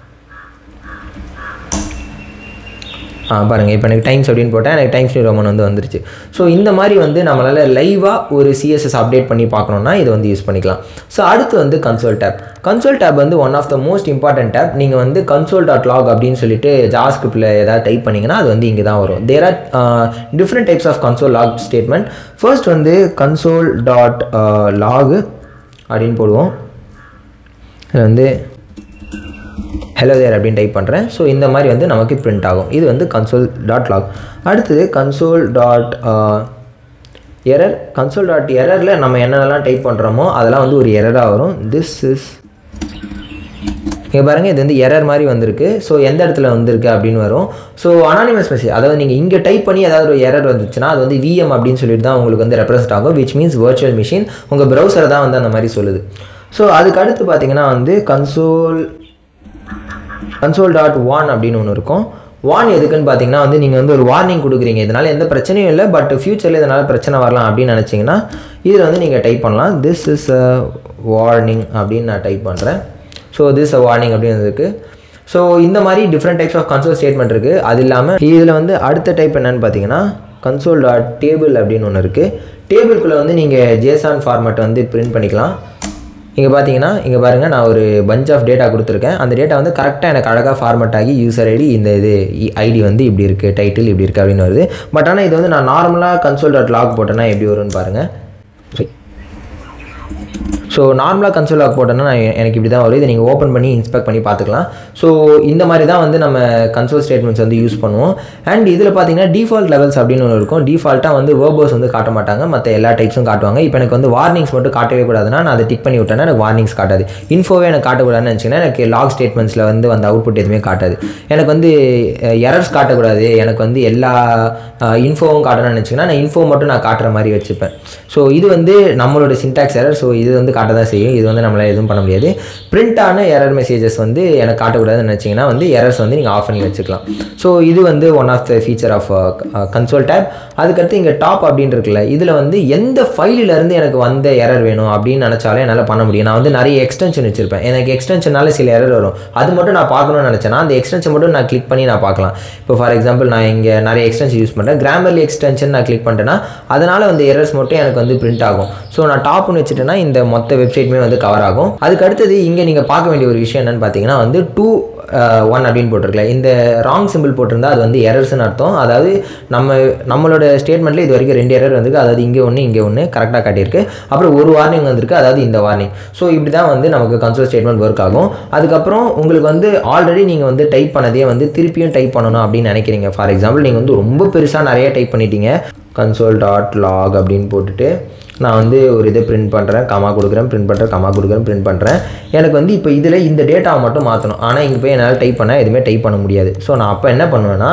ஆ பாருங்கள் இப்போ எனக்கு டைம்ஸ் அப்படின்னு போட்டேன் எனக்கு டைம்ஸ் நியூ ரோமன் வந்து வந்துருச்சு ஸோ இந்த மாதிரி வந்து நம்மளால் லைவாக ஒரு சிஎஸ்எஸ் அப்டேட் பண்ணி பார்க்கணுன்னா இதை வந்து யூஸ் பண்ணிக்கலாம் ஸோ அடுத்து வந்து கன்சோல் டேப் கன்சோல் டேப் வந்து one of the most important tab நீங்கள் வந்து கன்சோல் டாட் லாக் அப்படின்னு சொல்லிட்டு ஜாஸ்கிரிப்டில் ஏதாவது டைப் பண்ணிங்கன்னா அது வந்து இங்கே தான் வரும் there are different types of console log statement first வந்து கன்சோல் டாட் லாகு அப்படின்னு போடுவோம் இதில் வந்து ஹலோ தேர் அப்படின்னு டைப் பண்ணுறேன் ஸோ இந்த மாதிரி வந்து நமக்கு பிரிண்ட் ஆகும் இது வந்து கன்சோல் டாட் லாக் அடுத்தது console dot error console dot எரரில் நம்ம என்னென்னலாம் டைப் பண்ணுறோமோ அதெல்லாம் வந்து ஒரு எரராக வரும் திஸ் இஸ் இங்கே பாருங்கள் இது வந்து எரர் மாதிரி வந்திருக்கு ஸோ எந்த இடத்துல வந்திருக்கு அப்படின்னு வரும் ஸோ அனானிமஸ் மெசேஜ் அதாவது நீங்கள் இங்கே டைப் பண்ணி ஏதாவது ஒரு எரர் வந்துச்சுன்னா அது வந்து விஎம் அப்படின்னு சொல்லிட்டு தான் உங்களுக்கு வந்து ரெப்ரசன்ட் ஆகும் விச் மீன்ஸ் வர்ச்சுவல் மிஷின் உங்கள் ப்ரௌசரை தான் வந்து அந்த மாதிரி சொல்லுது ஸோ அதுக்கு அடுத்து பார்த்தீங்கன்னா வந்து கன்சோல் கன்சோல் டாட் வான் அப்படின்னு ஒன்று இருக்கும் வான் எதுக்குன்னு பார்த்தீங்கன்னா வந்து நீங்கள் வந்து ஒரு வார்னிங் கொடுக்குறீங்க இதனால் எந்த பிரச்சனையும் இல்லை பட் ஃப்யூச்சரில் இதனால் பிரச்சனை வரலாம் அப்படின்னு நினச்சிங்கன்னா இதில் வந்து நீங்கள் டைப் பண்ணலாம் திஸ் இஸ் அ வார்னிங் அப்படின்னு நான் டைப் பண்ணுறேன் ஸோ திஸ் அ வார்னிங் அப்படின்னு இருக்குது ஸோ இந்த மாதிரி different types of console statement இருக்குது அது இல்லாமல் இதில் வந்து அடுத்த டைப் என்னன்னு பார்த்தீங்கன்னா கன்சோல் டாட் டேபிள் அப்படின்னு ஒன்று இருக்குது டேபிள்குள்ளே வந்து நீங்கள் ஜேசான் ஃபார்மேட் வந்து பிரிண்ட் பண்ணிக்கலாம் இங்கே பார்த்தீங்கன்னா இங்கே பாருங்கள் நான் ஒரு பஞ்ச் ஆஃப் டேட்டா கொடுத்துருக்கேன் அந்த டேட்டா வந்து கரெக்டாக எனக்கு அழகாக ஃபார்மேட் ஆகி யூசர் ஐடி இந்த இது ஐடி வந்து இப்படி இருக்குது டைட்டில் இப்படி இருக்குது அப்படின்னு வருது பட் ஆனால் இது வந்து நான் நார்மலாக கன்சோல் டாட் லாக் போட்டேன்னா எப்படி வரும்னு பாருங்கள் ஸோ நார்மலாக கன்சோல் லாக் போட்டோன்னா நான் எனக்கு இப்படி தான் வரும் இதை நீங்கள் ஓப்பன் பண்ணி இன்ஸ்பெக்ட் பண்ணி பார்த்துக்கலாம் ஸோ இந்த மாதிரி தான் வந்து நம்ம கன்சோல் ஸ்டேட்மெண்ட்ஸ் வந்து யூஸ் பண்ணுவோம் அண்ட் இதில் பார்த்தீங்கன்னா டிஃபால்ட் லெவல்ஸ் அப்படின்னு ஒன்று இருக்கும் டிஃபால்ட்டாக வந்து வேர்போஸ் வந்து காட்ட மாட்டாங்க மற்ற எல்லா டைப்ஸும் காட்டுவாங்க இப்போ எனக்கு வந்து வார்னிங்ஸ் மட்டும் காட்டவே கூடாதுன்னா நான் அதை டிக் பண்ணி விட்டேன்னா எனக்கு வார்னிங்ஸ் காட்டாது இன்ஃபோவே எனக்கு காட்டக்கூடாதுன்னு நினச்சிங்கன்னா எனக்கு லாக் ஸ்டேட்மெண்ட்ஸில் வந்து வந்த அவுட்புட் எதுவுமே காட்டாது எனக்கு வந்து எரர்ஸ் காட்டக்கூடாது எனக்கு வந்து எல்லா இன்ஃபோவும் காட்டணும்னு நினச்சிங்கன்னா நான் இன்ஃபோ மட்டும் நான் காட்டுற மாதிரி வச்சுப்பேன் ஸோ இது வந்து நம்மளோட சின்டாக்ஸ் எரர் ஸோ இது வந்து காட்ட தான் செய்யும் இது வந்து நம்மளால் எதுவும் பண்ண முடியாது பிரிண்டான எரர் மெசேஜஸ் வந்து எனக்கு காட்டக்கூடாதுன்னு நினச்சிங்கன்னா வந்து எரர்ஸ் வந்து நீங்கள் ஆஃப் பண்ணி வச்சுக்கலாம் ஸோ இது வந்து one of the feature of console tab அதுக்கடுத்து இங்கே டாப் அப்படின்னு இருக்குல்ல இதில் வந்து எந்த ஃபைலிலேருந்து எனக்கு வந்த எரர் வேணும் அப்படின்னு நினச்சாலும் என்னால் பண்ண முடியும் நான் வந்து நிறைய எக்ஸ்டென்ஷன் வச்சுருப்பேன் எனக்கு எக்ஸ்டென்ஷனால சில எரர் வரும் அது மட்டும் நான் பார்க்கணும்னு நினச்சேன்னா அந்த எக்ஸ்டென்ஷன் மட்டும் நான் கிளிக் பண்ணி நான் பார்க்கலாம் இப்போ ஃபார் எக்ஸாம்பிள் நான் இங்கே நிறைய எக்ஸ்டென்ஷன் யூஸ் பண்ணுறேன் கிராமர்லி எக்ஸ்டென்ஷன் நான் கிளிக் பண்ணிட்டேன்னா அதனால் வந்து எரர்ஸ் மட்டும் எனக்கு வந்து பிரிண்ட் ஆகும் ஸோ நான் டாப்னு வச்சுட்டேன்னா இந்த மொத்த வெப்சைட்டுமே வந்து கவர் ஆகும் அதுக்கு அடுத்தது இங்கே நீங்கள் பார்க்க வேண்டிய ஒரு விஷயம் என்னன்னு பார்த்தீங்கன்னா வந்து டூ ஒன் அப்படின்னு போட்டிருக்கல இந்த ராங் சிம்பிள் போட்டிருந்தா அது வந்து எரர்ஸ்னு அர்த்தம் அதாவது நம்ம நம்மளோட ஸ்டேட்மெண்ட்டில் இது வரைக்கும் ரெண்டு எரர் வந்திருக்கு அதாவது இங்கே ஒன்று இங்கே ஒன்று கரெக்டாக காட்டியிருக்கு அப்புறம் ஒரு வார்னிங் வந்திருக்கு அதாவது இந்த வார்னிங் ஸோ இப்படி தான் வந்து நமக்கு கன்சோல் ஸ்டேட்மெண்ட் ஒர்க் ஆகும் அதுக்கப்புறம் உங்களுக்கு வந்து ஆல்ரெடி நீங்கள் வந்து டைப் பண்ணதே வந்து திருப்பியும் டைப் பண்ணணும் அப்படின்னு நினைக்கிறீங்க ஃபார் எக்ஸாம்பிள் நீங்கள் வந்து ரொம்ப பெருசாக நிறைய டைப் பண்ணிட்டீங்க கன்சோல் டாட் லாக் அப்படின்னு போட்டுட்டு நான் வந்து ஒரு இதை பிரிண்ட் பண்ணுறேன் கமா கொடுக்குறேன் பிரிண்ட் பண்ணுறேன் கமா கொடுக்குறேன் பிரிண்ட் பண்ணுறேன் எனக்கு வந்து இப்போ இதில் இந்த டேட்டாவை மட்டும் மாற்றணும் ஆனால் இங்கே போய் என்னால் டைப் பண்ணால் எதுவுமே டைப் பண்ண முடியாது ஸோ நான் அப்போ என்ன பண்ணுவேன்னா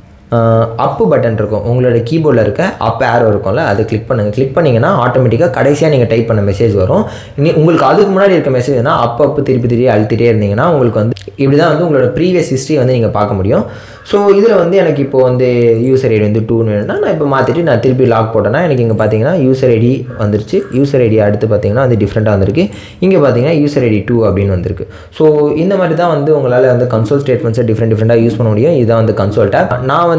அப்பு பட்டன் இருக்கும் உங்களோட கீபோர்டில் இருக்க அப் ஏரோ இருக்கும்ல அதை கிளிக் பண்ணுங்கள் கிளிக் பண்ணிங்கன்னா ஆட்டோமேட்டிக்காக கடைசியாக நீங்கள் டைப் பண்ண மெசேஜ் வரும் நீ உங்களுக்கு அதுக்கு முன்னாடி இருக்க மெசேஜ்னா அப்போ அப்போ திருப்பி திருப்பி அழுத்திட்டே இருந்தீங்கன்னா உங்களுக்கு வந்து இப்படி தான் வந்து உங்களோட ப்ரீவியஸ் ஹிஸ்ட்ரி வந்து நீங்கள் பார்க்க முடியும் ஸோ இதில் வந்து எனக்கு இப்போ வந்து யூசர் ஐடி வந்து டூன்னு வேணும்னா நான் இப்போ மாற்றிட்டு நான் திருப்பி லாக் போட்டேன்னா எனக்கு இங்கே பார்த்தீங்கன்னா யூசர் ஐடி வந்துருச்சு யூசர் ஐடி அடுத்து பார்த்தீங்கன்னா வந்து டிஃப்ரெண்ட்டாக வந்திருக்கு இங்கே பார்த்தீங்கன்னா யூசர் ஐடி டூ அப்படின்னு வந்திருக்கு ஸோ இந்த மாதிரி தான் வந்து உங்களால் வந்து கன்சோல் ஸ்டேட்மெண்ட்ஸை டிஃப்ரெண்ட் டிஃப்ரெண்ட்டாக யூஸ் பண்ண முடியும் இதுதான் வந்து கன்சோல் டேப் நான் வந்து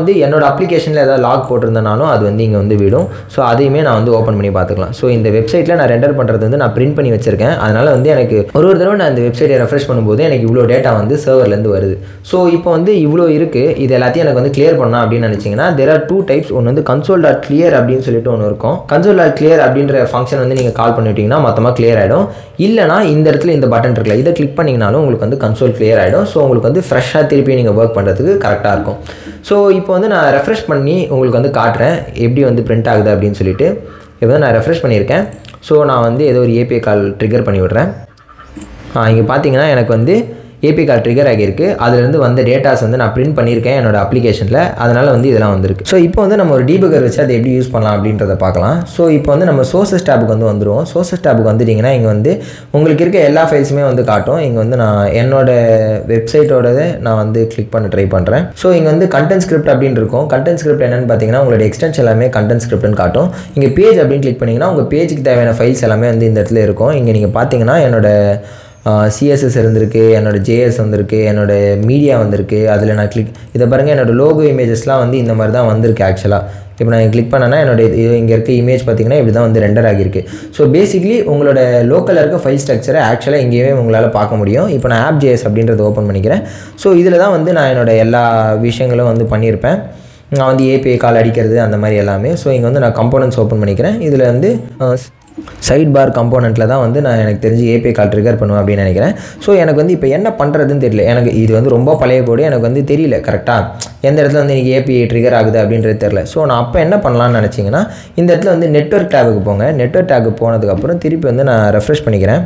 வந்து என்னோட அப்ளிகேஷனில் ஏதாவது லாக் போட்டிருந்தேனாலும் அது வந்து இங்கே வந்து விடும் ஸோ அதையுமே நான் வந்து ஓப்பன் பண்ணி பார்த்துக்கலாம் ஸோ இந்த வெப்சைட்டில் நான் ரெண்டர் பண்ணுறது வந்து நான் பிரிண்ட் பண்ணி வச்சிருக்கேன் அதனால் வந்து எனக்கு ஒரு ஒரு தடவை நான் இந்த வெப்சைட்டை ரெஃப்ரெஷ் பண்ணும்போது எனக்கு இவ்வளோ டேட்டா வந்து சர்வர்லேருந்து வருது ஸோ இப்போ வந்து இவ்வளோ இருக்குது இது எல்லாத்தையும் எனக்கு வந்து கிளியர் பண்ணலாம் அப்படின்னு நினச்சிங்கன்னா தெர் ஆர் டூ டைப்ஸ் ஒன்று வந்து கன்சோல் டாட் கிளியர் அப்படின்னு சொல்லிட்டு ஒன்று இருக்கும் கன்சோல் டாட் கிளியர் அப்படின்ற ஃபங்க்ஷன் வந்து நீங்கள் கால் பண்ணிட்டீங்கன்னா மொத்தமாக கிளியர் ஆகிடும் இல்லைனா இந்த இடத்துல இந்த பட்டன் இருக்குல்ல இதை கிளிக் பண்ணிங்கனாலும் உங்களுக்கு வந்து கன்சோல் கிளியர் ஆகிடும் ஸோ உங்களுக்கு வந்து ஃப்ரெஷ்ஷாக திருப்பி நீங்கள் ஒர்க் பண்ணுறதுக்கு கரெக்டாக இருக்கும் ஸோ இப்போ வந்து நான் ரெஃப்ரெஷ் பண்ணி உங்களுக்கு வந்து காட்டுறேன் எப்படி வந்து பிரிண்ட் ஆகுது அப்படின்னு சொல்லிட்டு இப்போ வந்து நான் ரெஃப்ரெஷ் பண்ணியிருக்கேன் ஸோ நான் வந்து ஏதோ ஒரு ஏபிஐ கால் ட்ரிகர் பண்ணி விட்றேன் இங்கே பார்த்தீங்கன்னா எனக்கு வந்து ஏபி கால் ட்ரிகர் ஆகியிருக்கு அதுலேருந்து வந்த டேட்டாஸ் வந்து நான் பிரிண்ட் பண்ணியிருக்கேன் என்னோட அப்ளிகேஷனில் அதனால் வந்து இதெல்லாம் வந்திருக்கு ஸோ இப்போ வந்து நம்ம ஒரு டீபகர் வச்சு அதை எப்படி யூஸ் பண்ணலாம் அப்படின்றத பார்க்கலாம் ஸோ இப்போ வந்து நம்ம சோர்சஸ் டேபுக்கு வந்து வந்துடுவோம் சோர்சஸ் டேபுக்கு வந்துட்டிங்கன்னா இங்கே வந்து உங்களுக்கு இருக்க எல்லா ஃபைல்ஸுமே வந்து காட்டும் இங்கே வந்து நான் என்னோட வெப்சைட்டோடதை நான் வந்து கிளிக் பண்ண ட்ரை பண்ணுறேன் ஸோ இங்கே வந்து கண்டென்ட் ஸ்கிரிப்ட் அப்படின்னு இருக்கும் கண்டென்ட் ஸ்கிரிப்ட் என்னென்னு பார்த்தீங்கன்னா உங்களோட எக்ஸ்டென்ஷன் எல்லாமே கண்டென்ட் ஸ்கிரிப்ட்னு காட்டும் இங்கே பேஜ் அப்படின்னு கிளிக் பண்ணிங்கன்னா உங்கள் பேஜுக்கு தேவையான ஃபைல்ஸ் எல்லாமே வந்து இந்த இடத்துல இருக்கும் இங்கே நீங்கள் பார்த்தீங்கன்னா என்னோட சிஎஸ்எஸ் இருந்திருக்கு என்னோட ஜேஎஸ் வந்திருக்கு என்னோட மீடியா வந்திருக்கு அதில் நான் கிளிக் இதை பாருங்கள் என்னோட லோகோ இமேஜஸ்லாம் வந்து இந்த மாதிரி தான் வந்திருக்கு ஆக்சுவலாக இப்போ நான் கிளிக் பண்ணேன்னா என்னோட இது இங்கே இருக்க இமேஜ் பார்த்தீங்கன்னா இப்படி தான் வந்து ரெண்டர் ஆகியிருக்கு ஸோ பேசிக்லி உங்களோட லோக்கலில் இருக்க ஃபைல் ஸ்ட்ரக்சரை ஆக்சுவலாக இங்கேயே உங்களால் பார்க்க முடியும் இப்போ நான் ஆப் ஜேஎஸ் அப்படின்றத ஓப்பன் பண்ணிக்கிறேன் ஸோ இதில் தான் வந்து நான் என்னோட எல்லா விஷயங்களும் வந்து பண்ணியிருப்பேன் நான் வந்து ஏபிஐ கால் அடிக்கிறது அந்த மாதிரி எல்லாமே ஸோ இங்கே வந்து நான் கம்போனன்ட்ஸ் ஓப்பன் பண்ணிக்கிறேன் இதில் வந்து சைட் பார் கம்போனண்ட்டில் தான் வந்து நான் எனக்கு தெரிஞ்சு ஏபிஐ கால் ட்ரிகர் பண்ணுவேன் அப்படின்னு நினைக்கிறேன் ஸோ எனக்கு வந்து இப்போ என்ன பண்ணுறதுன்னு தெரியல எனக்கு இது வந்து ரொம்ப பழைய கோடு எனக்கு வந்து தெரியல கரெக்டாக எந்த இடத்துல வந்து எனக்கு ஏபிஐ ட்ரிகர் ஆகுது அப்படின்றது தெரில ஸோ நான் அப்போ என்ன பண்ணலாம்னு நினச்சிங்கன்னா இந்த இடத்துல வந்து நெட்ஒர்க் டேபுக்கு போங்க நெட்ஒர்க் டேபுக்கு போனதுக்கப்புறம் திருப்பி வந்து நான் ரெஃப்ரெஷ் பண்ணிக்கிறேன்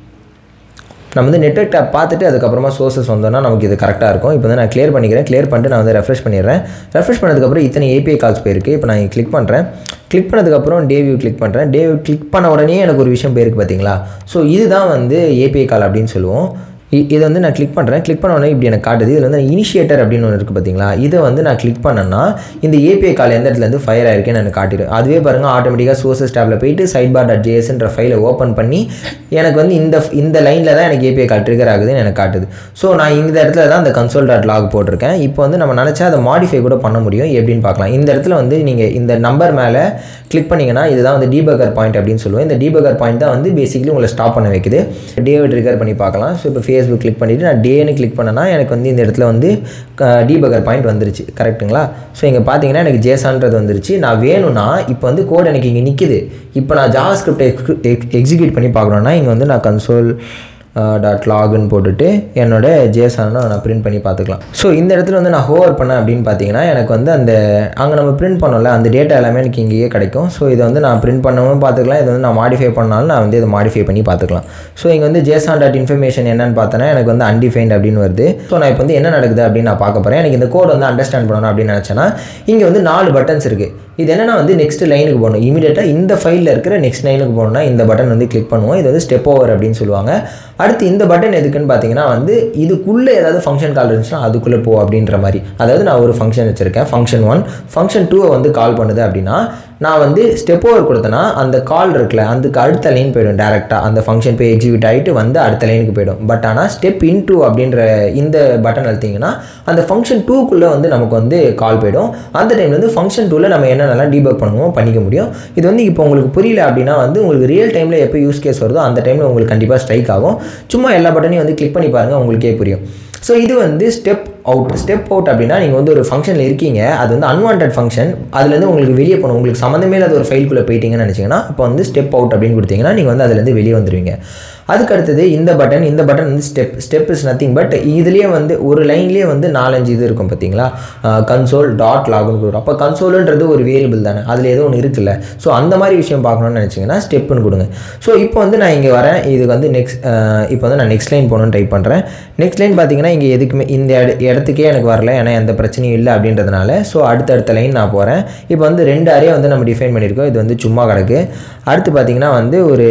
நம்ம வந்து நெட்ஒர்க் டேப் பார்த்துட்டு அதுக்கப்புறமா சோர்சஸ் வந்தோம்னா நமக்கு இது கரெக்டாக இருக்கும் இப்போ வந்து நான் கிளியர் பண்ணிக்கிறேன் கிளியர் பண்ணிட்டு நான் வந்து ரெஃப்ரெஷ் பண்ணிடுறேன் ரெஃப்ரெஷ் பண்ணதுக்கப்புறம் இத்தனை ஏபிஐ கால்ஸ் போயிருக்கு இப்போ நான் கிளிக் பண்ணுறேன் கிளிக் பண்ணதுக்கப்புறம் டே வியூ கிளிக் பண்ணுறேன் டே வியூ கிளிக் பண்ண உடனே எனக்கு ஒரு விஷயம் போயிருக்கு பார்த்தீங்களா ஸோ இதுதான் வந்து ஏபிஐ கால் அப்படின்னு சொல்லுவோம் இ- இதை வந்து நான் கிளிக் பண்ணுறேன் கிளிக் பண்ண உடனே இப்படி எனக்கு காட்டுது இதில் வந்து இனிஷியேட்டர் அப்படின்னு ஒன்று இருக்குது பார்த்தீங்களா இதை வந்து நான் கிளிக் பண்ணேன்னா இந்த ஏபிஐ கால் எந்த இடத்துல இருந்து ஃபயர் ஆயிருக்குன்னு எனக்கு காட்டிடும் அதுவே பாருங்கள் ஆட்டோமேட்டிக்காக சோர்சஸ் டேப்பில் போயிட்டு சைட் பார் டாட் ஜேஎஸ்ன்ற ஃபைலை ஓப்பன் பண்ணி எனக்கு வந்து இந்த இந்த லைனில் தான் எனக்கு ஏபிஐ கால் ட்ரிகர் ஆகுதுன்னு எனக்கு காட்டுது ஸோ நான் இந்த இடத்துல தான் அந்த கன்சோல் டாட் லாக் போட்டிருக்கேன் இப்போ வந்து நம்ம நினச்சா அதை மாடிஃபை கூட பண்ண முடியும் எப்படின்னு பார்க்கலாம் இந்த இடத்துல வந்து நீங்கள் இந்த நம்பர் மேலே கிளிக் பண்ணிங்கன்னா இதுதான் வந்து டீபகர் பாயிண்ட் அப்படின்னு சொல்லுவோம் இந்த டீபகர் பாயிண்ட் தான் வந்து பேசிக்கலி உங்களை ஸ்டாப் பண்ண வைக்குது டேவை ட்ரிகர் பண்ணி பார்க்கலாம் ஸோ இப்போ ஃபேஸ்புக் கிளிக் பண்ணிவிட்டு நான் டேன்னு கிளிக் பண்ணேன்னா எனக்கு வந்து இந்த இடத்துல வந்து டீபகர் பாயிண்ட் வந்துருச்சு கரெக்ட்டுங்களா ஸோ இங்கே பார்த்தீங்கன்னா எனக்கு ஜேசான்றது வந்துருச்சு நான் வேணும்னா இப்போ வந்து கோட் எனக்கு இங்கே நிற்கிது இப்போ நான் ஜாவா ஸ்கிரிப்ட் எக்ஸிக்யூட் பண்ணி பார்க்கணுன்னா இங்கே வந்து நான் கன்சோல் டாட் லாக்னு போட்டுட்டு என்னோட ஜேசானை நான் பிரிண்ட் பண்ணி பார்த்துக்கலாம் ஸோ இந்த இடத்துல வந்து நான் ஹோவர் பண்ணேன் அப்படின்னு பார்த்தீங்கன்னா எனக்கு வந்து அந்த அங்கே நம்ம பிரிண்ட் பண்ணோம்ல அந்த டேட்டா எல்லாமே எனக்கு இங்கேயே கிடைக்கும் ஸோ இதை வந்து நான் பிரிண்ட் பண்ணவும் பார்த்துக்கலாம் இதை வந்து நான் மாடிஃபை பண்ணாலும் நான் வந்து இதை மாடிஃபை பண்ணி பார்த்துக்கலாம் ஸோ இங்கே வந்து ஜேசான் டாட் இன்ஃபர்மேஷன் என்னன்னு பார்த்தேன்னா எனக்கு வந்து அன்டிஃபைன்ட் அப்படின்னு வருது ஸோ நான் இப்போ வந்து என்ன நடக்குது அப்படின்னு நான் பார்க்க போகிறேன் எனக்கு இந்த கோட் வந்து அண்டர்ஸ்டாண்ட் பண்ணணும் அப்படின்னு நினச்சேன்னா இங்கே வந்து நாலு பட்டன்ஸ் இருக்குது இது என்னன்னா வந்து நெக்ஸ்ட் லைனுக்கு போகணும் இமீடியட்டாக இந்த ஃபைலில் இருக்கிற நெக்ஸ்ட் லைனுக்கு போகணும்னா இந்த பட்டன் வந்து கிளிக் பண்ணுவோம் இது வந்து ஸ்டெப் ஓவர் அப்படின்னு சொல்லுவாங்க அடுத்து இந்த பட்டன் எதுக்குன்னு பார்த்தீங்கன்னா வந்து இதுக்குள்ளே ஏதாவது ஃபங்க்ஷன் கால் இருந்துச்சுன்னா அதுக்குள்ளே போ அப்படின்ற மாதிரி அதாவது நான் ஒரு ஃபங்க்ஷன் வச்சுருக்கேன் ஃபங்க்ஷன் ஒன் ஃபங்க்ஷன் டூவை வந்து கால் பண்ணுது அப்படின்னா நான் வந்து ஸ்டெப் ஓவர் கொடுத்தேன்னா அந்த கால் இருக்குல்ல அதுக்கு அடுத்த லைன் போயிடும் டேரெக்டாக அந்த ஃபங்க்ஷன் போய் எக்ஸிக்யூட் ஆகிட்டு வந்து அடுத்த லைனுக்கு போயிடும் பட் ஆனால் ஸ்டெப் இன் டூ அப்படின்ற இந்த பட்டன் அழுத்திங்கன்னா அந்த ஃபங்க்ஷன் டூக்குள்ளே வந்து நமக்கு வந்து கால் போயிடும் அந்த டைமில் வந்து ஃபங்க்ஷன் டூவில் நம்ம என்னென்னலாம் டீபக் பண்ணுமோ பண்ணிக்க முடியும் இது வந்து இப்போ உங்களுக்கு புரியல அப்படின்னா வந்து உங்களுக்கு ரியல் டைமில் எப்போ யூஸ் கேஸ் வருதோ அந்த டைமில் உங்களுக்கு கண்டிப்பாக ஸ்ட்ரைக் ஆகும் சும்மா எல்லா பட்டனையும் வந்து கிளிக் பண்ணி பாருங்கள் உங்களுக்கே புரியும் ஸோ இது வந்து ஸ்டெப் அவுட் ஸ்டெப் அவுட் அப்படின்னா நீங்கள் வந்து ஒரு ஃபங்க்ஷனில் இருக்கீங்க அது வந்து அன்வான்ட் ஃபங்க்ஷன் அதுலேருந்து உங்களுக்கு வெளியே போகணும் உங்களுக்கு சம்மந்தமே இல்லாத ஒரு ஃபைல்குள்ளே போயிட்டீங்கன்னு நினச்சிங்கன்னா இப்போ வந்து ஸ்டெப் அவுட் அப்படின்னு கொடுத்தீங்கன்னா நீங்கள் வந்து அதுலேருந்து வெளியே வந்துடுவீங்க அதுக்கு அடுத்தது இந்த பட்டன் இந்த பட்டன் வந்து step step is nothing but இதுலேயே வந்து ஒரு லைன்லேயே வந்து நாலஞ்சு இது இருக்கும் பார்த்தீங்களா கன்சோல் டாட் லாக்னு கொடுக்கும் அப்போ கன்சோலுன்றது ஒரு வேரியபிள் தானே அதில் ஏதோ ஒன்று இருக்குல்ல ஸோ அந்த மாதிரி விஷயம் பார்க்கணும்னு நினச்சிங்கன்னா ஸ்டெப்புன்னு கொடுங்க ஸோ இப்போ வந்து நான் இங்கே வரேன் இதுக்கு வந்து நெக்ஸ்ட் இப்போ வந்து நான் நெக்ஸ்ட் லைன் போகணும்னு டைப் பண்ணுறேன் நெக்ஸ்ட் லைன் பார்த்தீங்கன்னா இங்கே எதுக்குமே இந்த இட- இடத்துக்கே எனக்கு வரல ஏன்னா எந்த பிரச்சனையும் இல்லை அப்படின்றதுனால ஸோ அடுத்தடுத்த லைன் நான் போகிறேன் இப்போ வந்து ரெண்டு அரே வந்து நம்ம டிஃபைன் பண்ணியிருக்கோம் இது வந்து சும்மா கிடக்கு அடுத்து பார்த்தீங்கன்னா வந்து ஒரு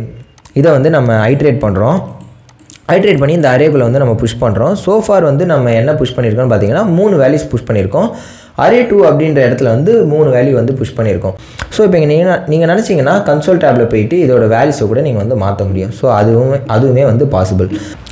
இதை வந்து நம்ம ஐட்ரேட் பண்ணுறோம் ஐட்ரேட் பண்ணி இந்த அரேக்குள்ளே வந்து நம்ம புஷ் பண்ணுறோம் சோஃபார் வந்து நம்ம என்ன புஷ் பண்ணியிருக்கோம்னு பார்த்தீங்கன்னா மூணு வேல்யூஸ் புஷ் பண்ணியிருக்கோம் அரே டூ அப்படின்ற இடத்துல வந்து மூணு வேல்யூ வந்து புஷ் பண்ணியிருக்கோம் ஸோ இப்போ இங்கே நீங்கள் நீங்கள் நினச்சிங்கன்னா கன்சோல் டேப்பில் போயிட்டு இதோட வேல்யூஸை கூட நீங்கள் வந்து மாற்ற முடியும் ஸோ அதுவுமே அதுவுமே வந்து பாசிபிள்